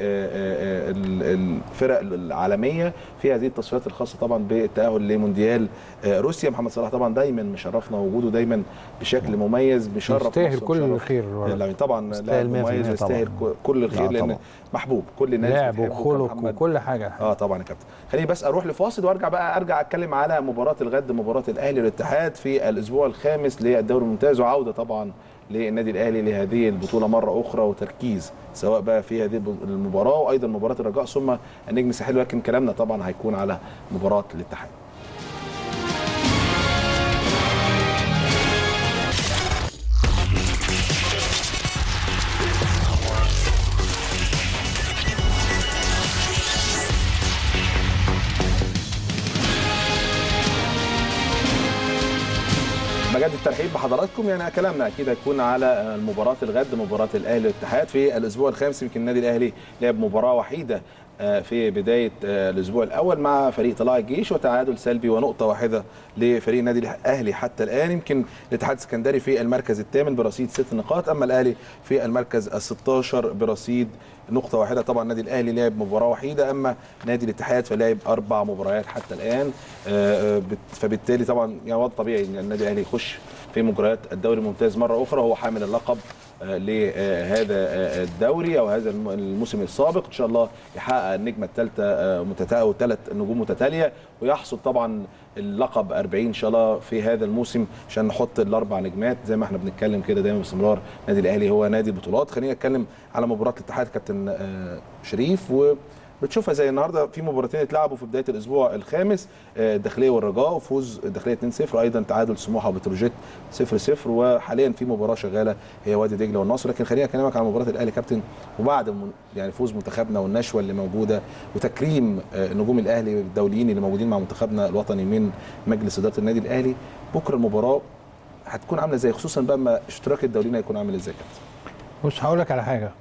بالفرق العالميه في هذه التصفيات الخاصه طبعا بالتاهل لمونديال آه، روسيا محمد صلاح طبعا دايما مشرفنا وجوده دايما بشكل مميز بيشرف يستاهل مصر كل ومشرف الخير الولد. اللاعبين. طبعا يستاهل لاعب 100% مميز يستاهل طبعاً. كل الخير لا لان طبعاً. محبوب كل الناس لعب بتحبه وخلق كمحمد. وكل حاجه اه طبعا يا كابتن خليني بس اروح لفاصل وارجع بقى ارجع اتكلم على مباراه الغد مباراه الاهلي والاتحاد في الاسبوع الخامس للدوري الممتاز وعوده طبعا للنادي الاهلي لهذه البطوله مره اخرى وتركيز سواء بقى في هذه المباراه وايضا مباراه الرجاء ثم النجم الساحلي لكن كلامنا طبعا هيكون على مباراه الاتحاد بجد الترحيب بحضراتكم يعني كلامنا اكيد هيكون على مباراه الغد مباراه الاهلي والاتحاد في الاسبوع الخامس يمكن النادي الاهلي لعب مباراه وحيده آه، في بدايه آه، الاسبوع الاول مع فريق طلائع الجيش وتعادل سلبي ونقطه واحده لفريق النادي الاهلي حتى الان يمكن الاتحاد السكندري في المركز الثامن برصيد ست نقاط اما الاهلي في المركز ال 16 برصيد نقطة واحدة طبعا النادي الأهلي لعب مباراة وحيدة أما نادي الاتحاد فلعب أربع مباريات حتى الآن آه، آه، بت- فبالتالي طبعا يعني وضع طبيعي إن النادي الأهلي يخش في مجريات الدوري الممتاز مرة أخرى وهو حامل اللقب آه، لهذا آه، الدوري او هذا الم- الموسم السابق ان شاء الله يحقق النجمه الثالثه متتاليه وثلاث نجوم متتاليه ويحصد طبعا اللقب 40 ان شاء الله في هذا الموسم عشان نحط الاربع نجمات زي ما احنا بنتكلم كده دايما باستمرار النادي الاهلي هو نادي البطولات خلينا نتكلم على مباراه الاتحاد كابتن آه، شريف و بتشوفها زي النهارده في مباراتين اتلعبوا في بدايه الاسبوع الخامس آه، الداخليه والرجاء وفوز الداخليه 2-0 ايضا تعادل سموحه وبتروجيت 0-0 وحاليا في مباراه شغاله هي وادي دجله والنصر لكن خلينا اكلمك على مباراه الاهلي كابتن وبعد من- يعني فوز منتخبنا والنشوه اللي موجوده وتكريم آه، نجوم الاهلي الدوليين اللي موجودين مع منتخبنا الوطني من مجلس اداره النادي الاهلي بكره المباراه هتكون عامله ازاي خصوصا بقى ما اشتراك الدوليين هيكون عامل ازاي يا كابتن بص هقول لك على حاجه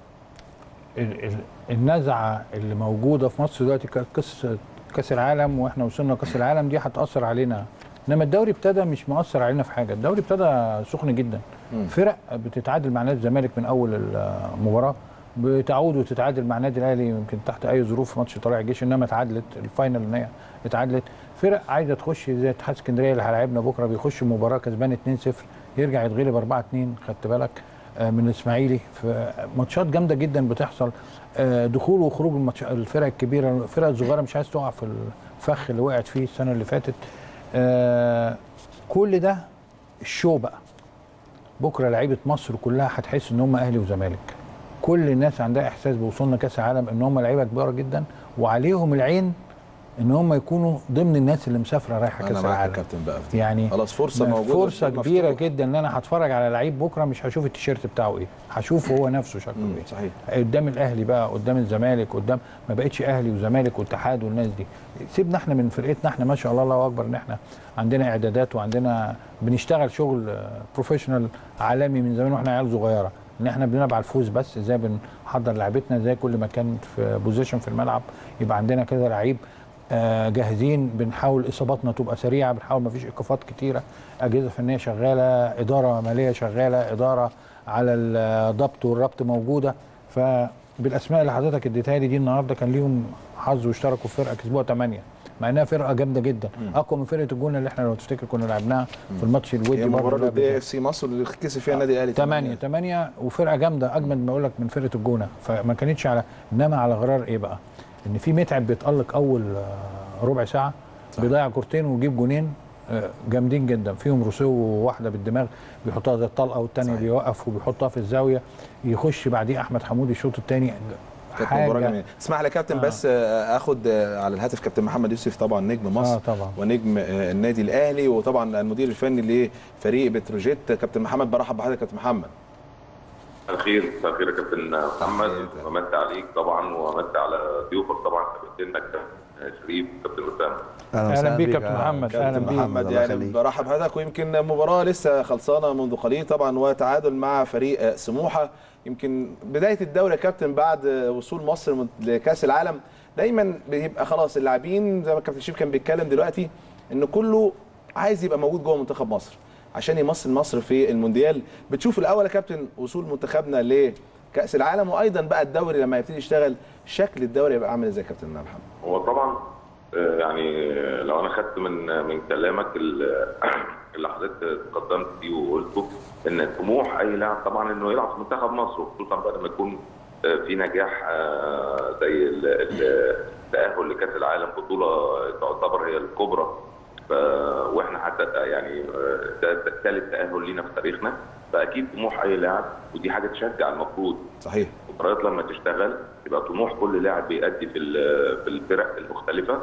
ال- ال- النزعه اللي موجوده في مصر دلوقتي كانت قصه كاس العالم واحنا وصلنا كاس العالم دي هتاثر علينا انما الدوري ابتدى مش مؤثر علينا في حاجه الدوري ابتدى سخن جدا مم. فرق بتتعادل مع نادي الزمالك من اول المباراه بتعود وتتعادل مع النادي الاهلي يمكن تحت اي ظروف في ماتش طلائع الجيش انما اتعادلت الفاينل ان هي اتعادلت فرق عايزه تخش زي اتحاد اسكندريه اللي هيلاعبنا بكره بيخش مباراه كسبان 2-0 يرجع يتغلب 4 2 خدت بالك آه، من الاسماعيلي في ماتشات جامده جدا بتحصل آه، دخول وخروج الماتش الفرق الكبيره الفرق الصغيره مش عايز تقع في الفخ اللي وقعت فيه السنه اللي فاتت آه، كل ده الشو بقى بكره لعيبه مصر كلها هتحس ان هم اهلي وزمالك كل الناس عندها احساس بوصولنا كاس العالم ان هم لعيبه كبيره جدا وعليهم العين ان هم يكونوا ضمن الناس اللي مسافره رايحه انا كاس معاك يا العالم كابتن بقى في دي. يعني خلاص فرصه ما موجوده فرصه مفتوحة. كبيره جدا ان انا هتفرج على لعيب بكره مش هشوف التيشيرت بتاعه ايه هشوفه هو نفسه شكله مم، ايه صحيح قدام الاهلي بقى قدام الزمالك قدام ما بقتش اهلي وزمالك واتحاد والناس دي سيبنا احنا من فرقتنا احنا ما شاء الله الله اكبر ان احنا عندنا اعدادات وعندنا بنشتغل شغل بروفيشنال عالمي من زمان واحنا عيال صغيره ان احنا بنلعب على الفوز بس ازاي بنحضر لعبتنا ازاي كل ما كان في بوزيشن في الملعب يبقى عندنا كده لعيب آه، جاهزين بنحاول اصاباتنا تبقى سريعه بنحاول ما فيش ايقافات كتيره اجهزه فنيه شغاله اداره ماليه شغاله اداره على الضبط والربط موجوده فبالاسماء اللي حضرتك اديتها لي دي النهارده كان ليهم حظ واشتركوا في فرقه كسبوها 8 مع انها فرقه جامده جدا اقوى من فرقه الجونه اللي احنا لو تفتكر كنا لعبناها في الماتش الودي هي برضه مباراه اللي قبل كده. ضد اف سي مصر اللي كسب فيها النادي الاهلي 8 8 وفرقه جامده اجمد ما اقول لك من فرقه الجونه فما كانتش على انما على غرار ايه بقى؟ ان في متعب بيتالق اول آه، ربع ساعه بيضيع كورتين ويجيب جونين آه، جامدين جدا فيهم روسيو واحده بالدماغ بيحطها زي الطلقه والثانيه صحيح. بيوقف وبيحطها في الزاويه يخش بعديه احمد حمودي الشوط الثاني كانت مباراه جميله اسمح لي يا كابتن آه. بس آه، اخد آه، على الهاتف كابتن محمد يوسف طبعا نجم مصر اه طبعا ونجم آه، النادي الاهلي وطبعا المدير الفني لفريق بتروجيت كابتن محمد برحب بحضرتك كابتن محمد مساء الخير مساء الخير يا كابتن محمد تحياتي. ومسي عليك طبعا ومسي على ضيوفك طبعا كابتن كابتن شريف كابتن اسامه اهلا بيك كابتن يا محمد اهلا كابتن بيك محمد الله يعني يخليك. برحب بحضرتك ويمكن مباراه لسه خلصانه منذ قليل طبعا وتعادل مع فريق آه، سموحه يمكن بدايه الدوري يا كابتن بعد آه، وصول مصر من- لكاس العالم دايما بيبقى خلاص اللاعبين زي ما الكابتن شريف كان بيتكلم دلوقتي ان كله عايز يبقى موجود جوه منتخب مصر عشان يمثل مصر في المونديال بتشوف الاول يا كابتن وصول منتخبنا لكاس العالم وايضا بقى الدوري لما يبتدي يشتغل شكل الدوري يبقى عامل ازاي يا كابتن محمد هو طبعا آه، يعني آه، لو انا خدت من من كلامك ال- اللي حضرتك تقدمت فيه وقلته ان الطموح اي لاعب طبعا انه يلعب في منتخب مصر وخصوصا بقى لما يكون آه، في نجاح آه، زي ال- ال- التاهل لكاس العالم بطوله تعتبر هي الكبرى ف... واحنا حتى يعني آه، ده ده ثالث تاهل لينا في تاريخنا فاكيد طموح اي لاعب ودي حاجه تشجع المفروض صحيح المباريات لما تشتغل يبقى طموح كل لاعب بيأدي في ال- في الفرق المختلفه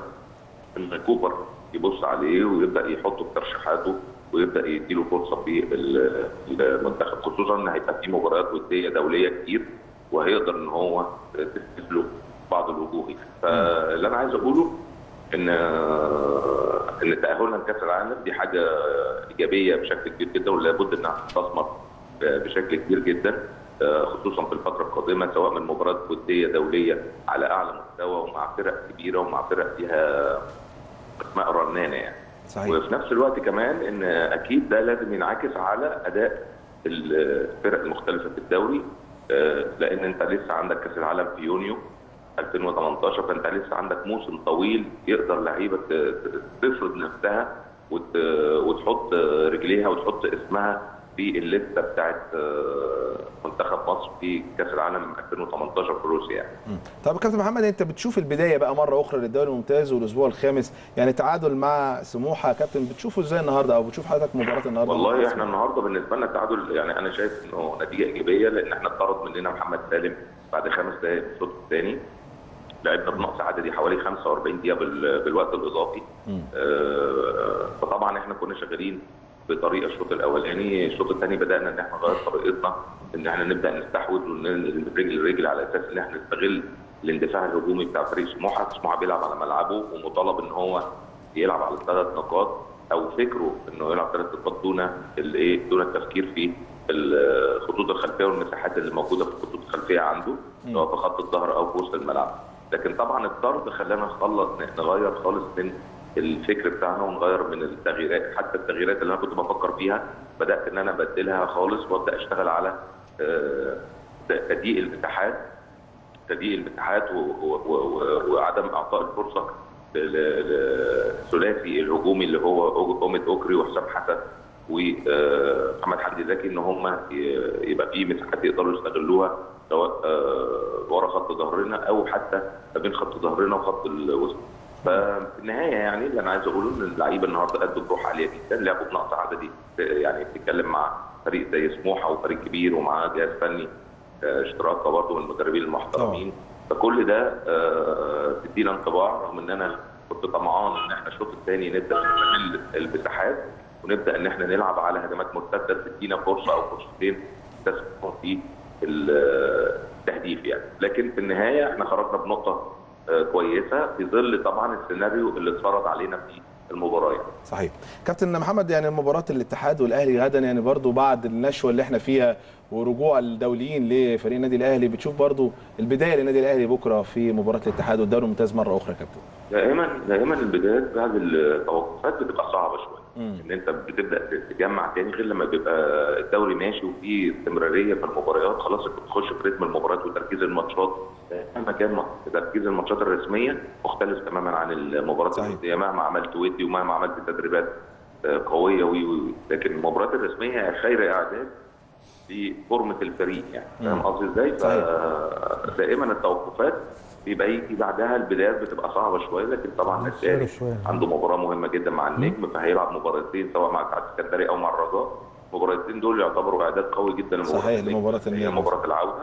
ان كوبر يبص عليه ويبدا يحطه في ترشيحاته ويبدا يديله فرصه في ال- المنتخب خصوصا ان هيبقى في مباريات وديه دوليه كتير وهيقدر ان هو تثبت له بعض الوجوه يعني. فاللي انا عايز اقوله ان ان تاهلنا لكاس العالم دي حاجه ايجابيه بشكل كبير جدا ولابد انها تستثمر بشكل كبير جدا آه، خصوصا في الفتره القادمه سواء من مباريات وديه دوليه على اعلى مستوى ومع فرق كبيره ومع فرق فيها اسماء رنانه يعني صحيح وفي نفس الوقت كمان ان اكيد ده لازم ينعكس على اداء الفرق المختلفه في الدوري آه، لان انت لسه عندك كاس العالم في يونيو 2018 فانت لسه عندك موسم طويل يقدر لعيبه ت- ت- تفرض نفسها وت- وتحط رجليها وتحط اسمها في الليسته بتاعت آه، منتخب مصر في كاس العالم 2018 في روسيا يعني. مم. طب يا كابتن محمد انت بتشوف البدايه بقى مره اخرى للدوري الممتاز والاسبوع الخامس يعني تعادل مع سموحه يا كابتن بتشوفه ازاي النهارده او بتشوف حضرتك مباراه النهارده والله احنا النهارده بالنسبه لنا التعادل يعني انا شايف انه نتيجه ايجابيه لان احنا اتطرد مننا محمد سالم بعد خمس دقائق في الشوط الثاني لعبنا بنقص عددي حوالي 45 دقيقه بال- بالوقت الاضافي آه، فطبعا احنا كنا شغالين بطريقه الشوط الاولاني الشوط الثاني بدانا ان احنا نغير طريقتنا ان احنا نبدا نستحوذ وننزل رجل رجل على اساس ان احنا نستغل الاندفاع الهجومي بتاع فريق سموحه سموحه بيلعب على ملعبه ومطالب ان هو يلعب على ثلاث نقاط او فكره انه يلعب ثلاث نقاط دون الايه دون التفكير في الخطوط الخلفيه والمساحات اللي موجوده في الخطوط الخلفيه عنده سواء في خط الظهر او في وسط الملعب لكن طبعا الطرد خلانا نخلص نغير خالص من الفكر بتاعنا ونغير من التغييرات حتى التغييرات اللي انا كنت بفكر فيها بدات ان انا ابدلها خالص وابدا اشتغل على آه، تضييق المساحات تضييق المساحات و- و- و- وعدم اعطاء الفرصه للثلاثي الهجومي اللي هو أوج- اوميد اوكري وحسام حسن ومحمد حمدي زكي ان هم يبقى في مساحات يقدروا يستغلوها سواء آه، ورا خط ظهرنا او حتى ما بين خط ظهرنا وخط الوسط. ففي النهايه يعني اللي انا عايز اقوله ان اللعيبه النهارده ادوا بروح عاليه جدا لعبوا بنقص عددي يعني بتتكلم مع فريق زي سموحه وفريق كبير ومعاه جهاز فني آه، اشتراكه برضه من المدربين المحترمين فكل ده آه، تدينا انطباع رغم ان انا كنت طمعان ان احنا الشوط الثاني نبدا نستغل المساحات ونبدا ان احنا نلعب على هجمات مرتده تدينا فرصه او فرصتين تسمح في التهديف يعني لكن في النهايه احنا خرجنا بنقطه آه، كويسه في ظل طبعا السيناريو اللي اتفرض علينا في المباراه يعني. صحيح كابتن محمد يعني مباراة الاتحاد والاهلي غدا يعني برضو بعد النشوة اللي احنا فيها ورجوع الدوليين لفريق النادي الاهلي بتشوف برضو البداية للنادي الاهلي بكرة في مباراة الاتحاد والدوري الممتاز مرة اخرى يا كابتن دائما دائما البدايات بعد التوقفات بتبقى صعبه شويه ان انت بتبدا تتجمع تاني غير لما بيبقى الدوري ماشي وفي استمراريه في المباريات خلاص انت بتخش في رتم المباريات وتركيز الماتشات مهما كان تركيز الماتشات الرسميه مختلف تماما عن المباريات صحيح. الوديه مهما عملت ودي ومهما عملت تدريبات آه، قويه وي وي لكن المباريات الرسميه هي خير اعداد لفورمه الفريق يعني فاهم قصدي ازاي؟ صحيح. فدائما التوقفات بيبقى يجي بعدها البدايات بتبقى صعبه شويه لكن طبعا مصيرة الثاني شوية. عنده مباراه مهمه جدا مع النجم فهيلعب مباراتين سواء مع الاتحاد السكندري او مع الرجاء المباراتين دول يعتبروا اعداد قوي جدا لمباراة صحيح، النجم. لمباراة هي النجم. مباراه العوده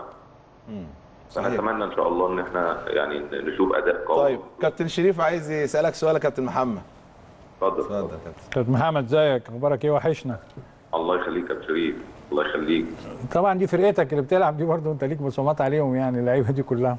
صحيح فنتمنى ان شاء الله ان احنا يعني نشوف اداء قوي طيب كابتن شريف عايز يسألك سؤال يا كابتن محمد اتفضل اتفضل يا كابتن كابتن محمد ازيك اخبارك ايه وحشنا الله يخليك يا أبو شريف الله يخليك طبعا دي فرقتك اللي بتلعب دي برضه انت ليك بصمات عليهم يعني اللعيبه دي كلها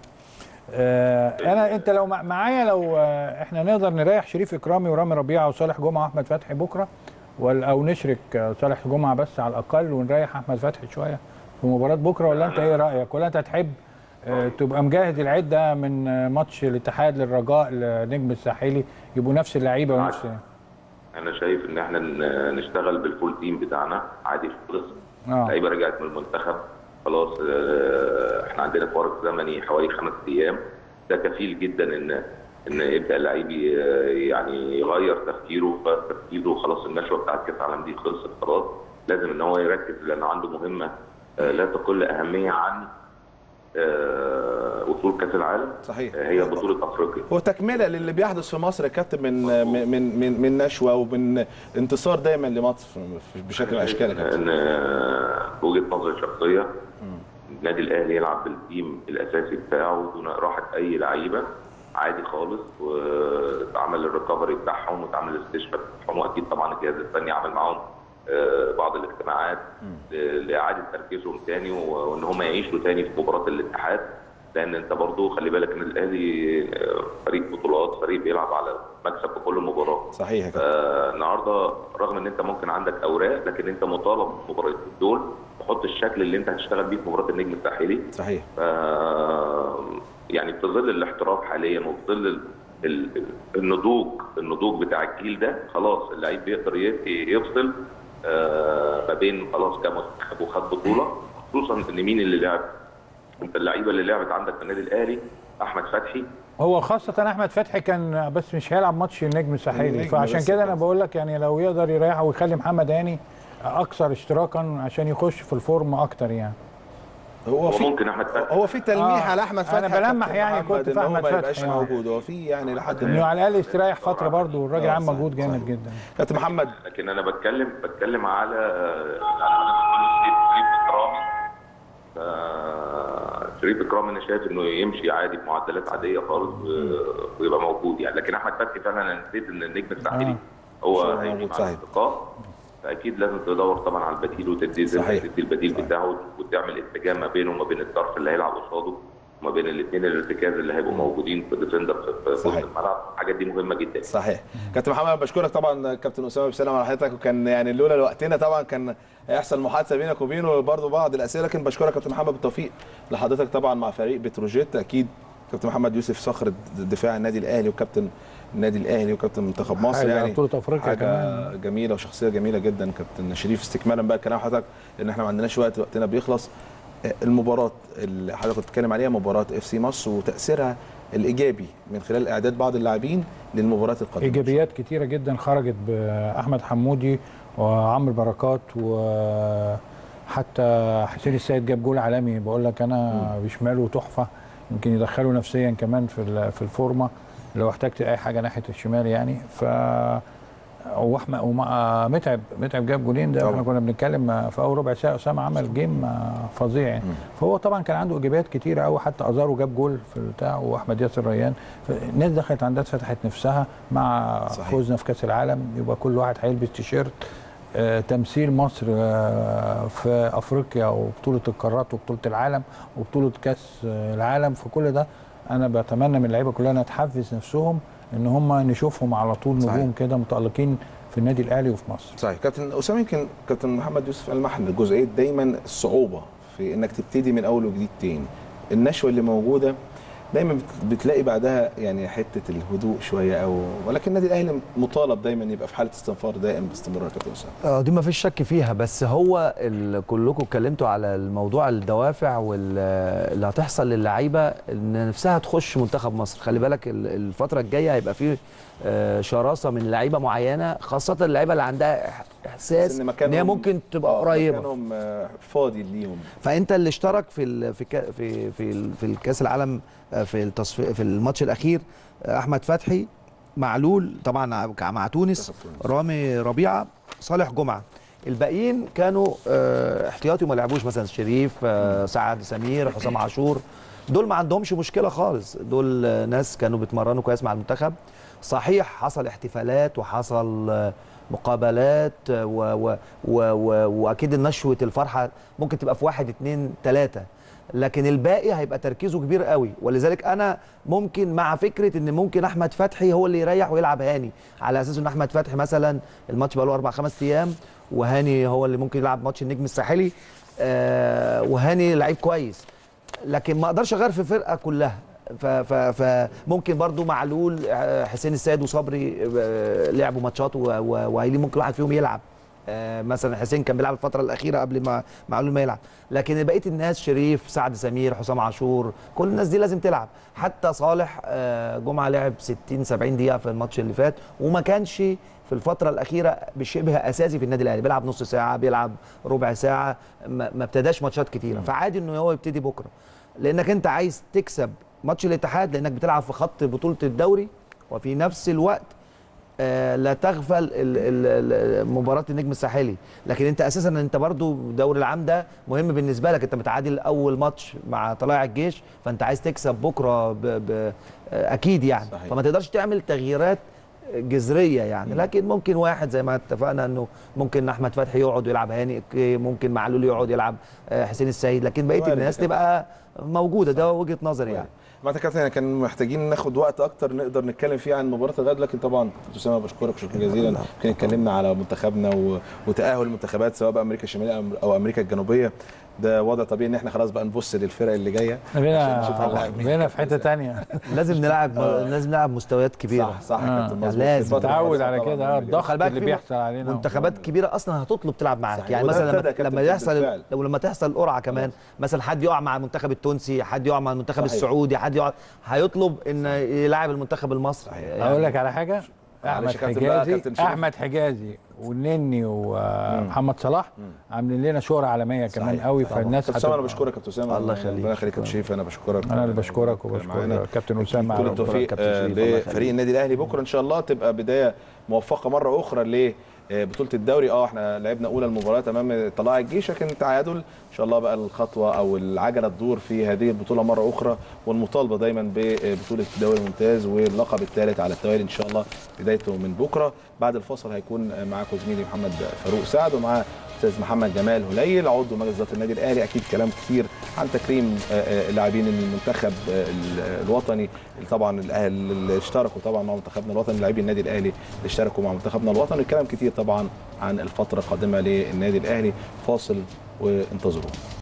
آه انا انت لو مع- معايا لو آه احنا نقدر نريح شريف اكرامي ورامي ربيعه وصالح جمعه واحمد فتحي بكره ولا او نشرك آه، صالح جمعه بس على الاقل ونريح احمد فتحي شويه في مباراه بكره ولا انت ايه رايك ولا انت تحب آه تبقى مجهز العده من آه، ماتش الاتحاد للرجاء لنجم الساحلي يبقوا نفس اللعيبه ونفس انا شايف ان احنا ن- نشتغل بالفول تيم بتاعنا عادي خالص اه اللعيبه رجعت من المنتخب خلاص آه، احنا عندنا فارق زمني حوالي خمس ايام ده كفيل جدا ان ان يبدا اللعيب ي- يعني يغير تفكيره غير تفكيره خلاص النشوه بتاعت كاس العالم دي خلصت خلاص لازم ان هو يركز لانه عنده مهمه آه، لا تقل اهميه عن آه، وصول كاس العالم صحيح. آه، هي بطوله افريقيا هو تكمله للي بيحدث في مصر يا كابتن من من من من نشوه ومن انتصار دايما لمصر بشكل من الاشكال يا كابتن ان آه، وجهه نظري الشخصيه النادي الاهلي يلعب بالتيم الاساسي بتاعه دون راحه اي لعيبه عادي خالص واتعمل الريكفري بتاعهم واتعمل الاستشفاء بتاعهم واكيد طبعا الجهاز الفني عمل معاهم آه، بعض الاجتماعات ل- لاعاده تركيزهم تاني و- وان هم يعيشوا تاني في مباراه الاتحاد لان انت برضو خلي بالك ان الاهلي آه، فريق بطولات فريق بيلعب على مكسب في كل مباراه صحيح يا كابتن آه، النهارده رغم ان انت ممكن عندك اوراق لكن انت مطالب في المباراتين دول تحط الشكل اللي انت هتشتغل بيه في مباراه النجم الساحلي صحيح آه، يعني في ظل الاحتراف حاليا وفي ظل ال- ال- النضوج النضوج بتاع الجيل ده خلاص اللعيب بيقدر ي- يفصل آه، ما بين خلاص كمنتخب وخد بطوله خصوصا ان مين اللي لعب انت اللعيبه اللي لعبت عندك في النادي الاهلي احمد فتحي هو خاصة أحمد فتحي كان بس مش هيلعب ماتش النجم الساحلي النجم فعشان بس كده أنا بس. بقول لك يعني لو يقدر يريحه ويخلي محمد هاني أكثر اشتراكا عشان يخش في الفورم أكتر يعني هو هو في ممكن احمد فتحي هو في تلميح آه، على احمد فتحي أنا يا بلمح كابتن يعني محمد كنت إن في هو أحمد ما فتحي يبقاش آه. موجود هو في يعني لحد إنه ما على الأقل يستريح فترة برضه الراجل آه، عامل صحيح، مجهود جامد صحيح. جدا كابتن محمد لكن انا بتكلم بتكلم على على شريف شريف اكرامي ف- شريف اكرامي انا شايف انه يمشي عادي بمعدلات عاديه خالص و- ويبقى موجود يعني لكن احمد فتحي فعلا انا نسيت ان النجم الساحلي آه. هو شو هيمشي موجود، مع صحيح. الاصدقاء فاكيد لازم تدور طبعا على البديل وتدي صحيح. تدي البديل بتاعه وتعمل اتجاه ما بينه وما بين الطرف اللي هيلعب قصاده وما بين الاثنين الارتكاز اللي هيبقوا موجودين في الديفندر في- في وسط صحيح. الملعب الحاجات دي مهمه جدا صحيح كابتن محمد بشكرك طبعا كابتن اسامه بسلام على حضرتك وكان يعني لولا وقتنا طبعا كان هيحصل محادثه بينك وبينه برضه بعض الاسئله لكن بشكرك كابتن محمد بالتوفيق لحضرتك طبعا مع فريق بتروجيت اكيد كابتن محمد يوسف صخر دفاع النادي الاهلي وكابتن النادي الاهلي وكابتن منتخب مصر حاجة يعني بطولة أفريقيا حاجه كمان. جميله وشخصيه جميله جدا كابتن شريف استكمالا بقى كلام حضرتك لان احنا ما عندناش وقت وقتنا بيخلص المباراه اللي حضرتك كنت بتتكلم عليها مباراه اف سي مصر وتاثيرها الايجابي من خلال اعداد بعض اللاعبين للمباريات القادمه ايجابيات كتيره جدا خرجت باحمد حمودي وعمرو بركات وحتى حسين السيد جاب جول عالمي بقول لك انا بشماله تحفه يمكن يدخله نفسيا كمان في ال- في الفورمه لو احتجت اي حاجه ناحيه الشمال يعني ف واحمد ومع متعب متعب جاب جولين ده طبعا. احنا كنا بنتكلم في اول ربع ساعه اسامه عمل جيم فظيع يعني فهو طبعا كان عنده ايجابيات كتيره قوي حتى ازارو جاب جول في البتاع واحمد ياسر ريان الناس دخلت عندها فتحت نفسها مع صحيح. فوزنا في كاس العالم يبقى كل واحد هيلبس تيشيرت آه، تمثيل مصر آه، في افريقيا وبطوله القارات وبطوله العالم وبطوله كاس آه، العالم فكل ده انا بتمنى من اللعيبه كلها انها تحفز نفسهم ان هم نشوفهم على طول صحيح. نجوم كده متالقين في النادي الاهلي وفي مصر صحيح كابتن اسامه يمكن كابتن محمد يوسف المح ان جزئيه دايما الصعوبه في انك تبتدي من اول وجديد تاني النشوه اللي موجوده دايما بت- بتلاقي بعدها يعني حته الهدوء شويه او ولكن النادي الاهلي مطالب دايما يبقى في حاله استنفار دائم باستمرار كابتن اسامه اه دي ما فيش شك فيها بس هو ال- كلكم اتكلمتوا على الموضوع الدوافع واللي هتحصل للعيبه ان نفسها تخش منتخب مصر خلي بالك ال- الفتره الجايه هيبقى فيه آه، شراسه من لعيبه معينه خاصه اللعيبه اللي عندها إح- احساس إن ان مكانهم- هي ممكن تبقى آه، قريبه مكانهم آه، فاضي ليهم فانت اللي اشترك في ال في كا في في ال- في الكاس العالم آه، في التصفيق في الماتش الاخير آه، احمد فتحي معلول طبعا مع- مع تونس رامي ربيعه صالح جمعه الباقيين كانوا آه، احتياطي وما لعبوش مثلا شريف آه، سعد سمير حسام عاشور دول ما عندهمش مشكله خالص دول آه، ناس كانوا بيتمرنوا كويس مع المنتخب صحيح حصل احتفالات وحصل آه، مقابلات آه، و و و و واكيد نشوه الفرحه ممكن تبقى في واحد اتنين تلاته لكن الباقي هيبقى تركيزه كبير قوي ولذلك انا ممكن مع فكره ان ممكن احمد فتحي هو اللي يريح ويلعب هاني على اساس ان احمد فتحي مثلا الماتش بقى له اربع خمس ايام وهاني هو اللي ممكن يلعب ماتش النجم الساحلي آه وهاني لعيب كويس لكن ما اقدرش اغير في الفرقه كلها ف- ف- فممكن برضو معلول آه، حسين السيد وصبري آه، لعبوا ماتشات و- و- وهيلين ممكن واحد فيهم يلعب آه، مثلا حسين كان بيلعب الفتره الاخيره قبل ما معلول ما يلعب لكن بقيه الناس شريف سعد سمير حسام عاشور كل الناس دي لازم تلعب حتى صالح آه، جمعه لعب 60 70 دقيقه في الماتش اللي فات وما كانش في الفتره الاخيره بشبه اساسي في النادي الاهلي بيلعب نص ساعه بيلعب ربع ساعه ما ما ابتداش ماتشات كتيره فعادي انه هو يبتدي بكره لانك انت عايز تكسب ماتش الاتحاد لانك بتلعب في خط بطوله الدوري وفي نفس الوقت آه، لا تغفل ال- ال- ال- مباراه النجم الساحلي لكن انت اساسا انت برضو دوري العام ده مهم بالنسبه لك انت متعادل اول ماتش مع طلائع الجيش فانت عايز تكسب بكره ب ب آه، اكيد يعني صحيح. فما تقدرش تعمل تغييرات جذريه يعني لكن ممكن واحد زي ما اتفقنا انه ممكن احمد فتحي يقعد ويلعب هاني أوكي، ممكن معلول يقعد يلعب آه، حسين السيد لكن بقيه وارد الناس كده. تبقى موجوده ده وجهه نظري يعني ما كابتن يعني كان محتاجين ناخد وقت اكتر نقدر نتكلم فيه عن مباراه الغد لكن طبعا كابتن اسامه بشكرك شكرا جزيلا يمكن اتكلمنا على منتخبنا و... وتاهل المنتخبات سواء بامريكا الشماليه أم- او امريكا الجنوبيه ده وضع طبيعي ان احنا خلاص بقى نبص للفرق اللي جايه بقينا نشوف هنلعب مين. بقينا في حته تانية لازم نلعب لازم نلعب مستويات كبيره صح صح يا آه. كابتن مظبوط. لازم. الفترة تعود اللي على فاتت كده طبعاً آه، الضغط خلي بالك اللي في بيحصل علينا منتخبات كبيره اصلا هتطلب تلعب معاك صحيح. يعني وده مثلا ابتدى لما, كابتن لما بالفعل. يحصل لو لما تحصل قرعه كمان مثلا حد يقع مع المنتخب التونسي حد يقع مع المنتخب صحيح. السعودي حد يقع هيطلب ان يلاعب المنتخب المصري صحيح. اقول لك على حاجه احمد معلش يا كابتن بقى، حجازي كابتن شريف. احمد حجازي والنني ومحمد صلاح عاملين لنا شهره عالميه كمان صحيح. قوي طبعاً. فالناس كابتن اسامه انا هتبقى- بشكرك يا كابتن اسامه الله يخليك. ربنا يخليك يا كابتن شريف انا بشكرك انا اللي بشكرك معانا. وبشكر كابتن اسامه كل على التوفيق كابتن آه، شريف، الله يخليك. لفريق النادي الاهلي بكره ان شاء الله تبقى بدايه موفقه مره اخرى ل آه، بطوله الدوري اه احنا لعبنا اولى المباراه امام طلائع الجيش لكن تعادل ان شاء الله بقى الخطوه او العجله تدور في هذه البطوله مره اخرى والمطالبه دايما ببطوله الدوري الممتاز واللقب الثالث على التوالي ان شاء الله بدايته من بكره بعد الفاصل هيكون معاكم زميلي محمد فاروق سعد ومعاه استاذ محمد جمال هليل عضو مجلس اداره النادي الاهلي اكيد كلام كتير عن تكريم آه، آه، اللاعبين المنتخب آه، ال- الوطني اللي طبعا الأهل- اللي اشتركوا طبعا مع منتخبنا الوطني لاعبي النادي الاهلي اللي اشتركوا مع منتخبنا الوطني كلام كتير طبعا عن الفتره القادمه للنادي الاهلي فاصل وانتظرونا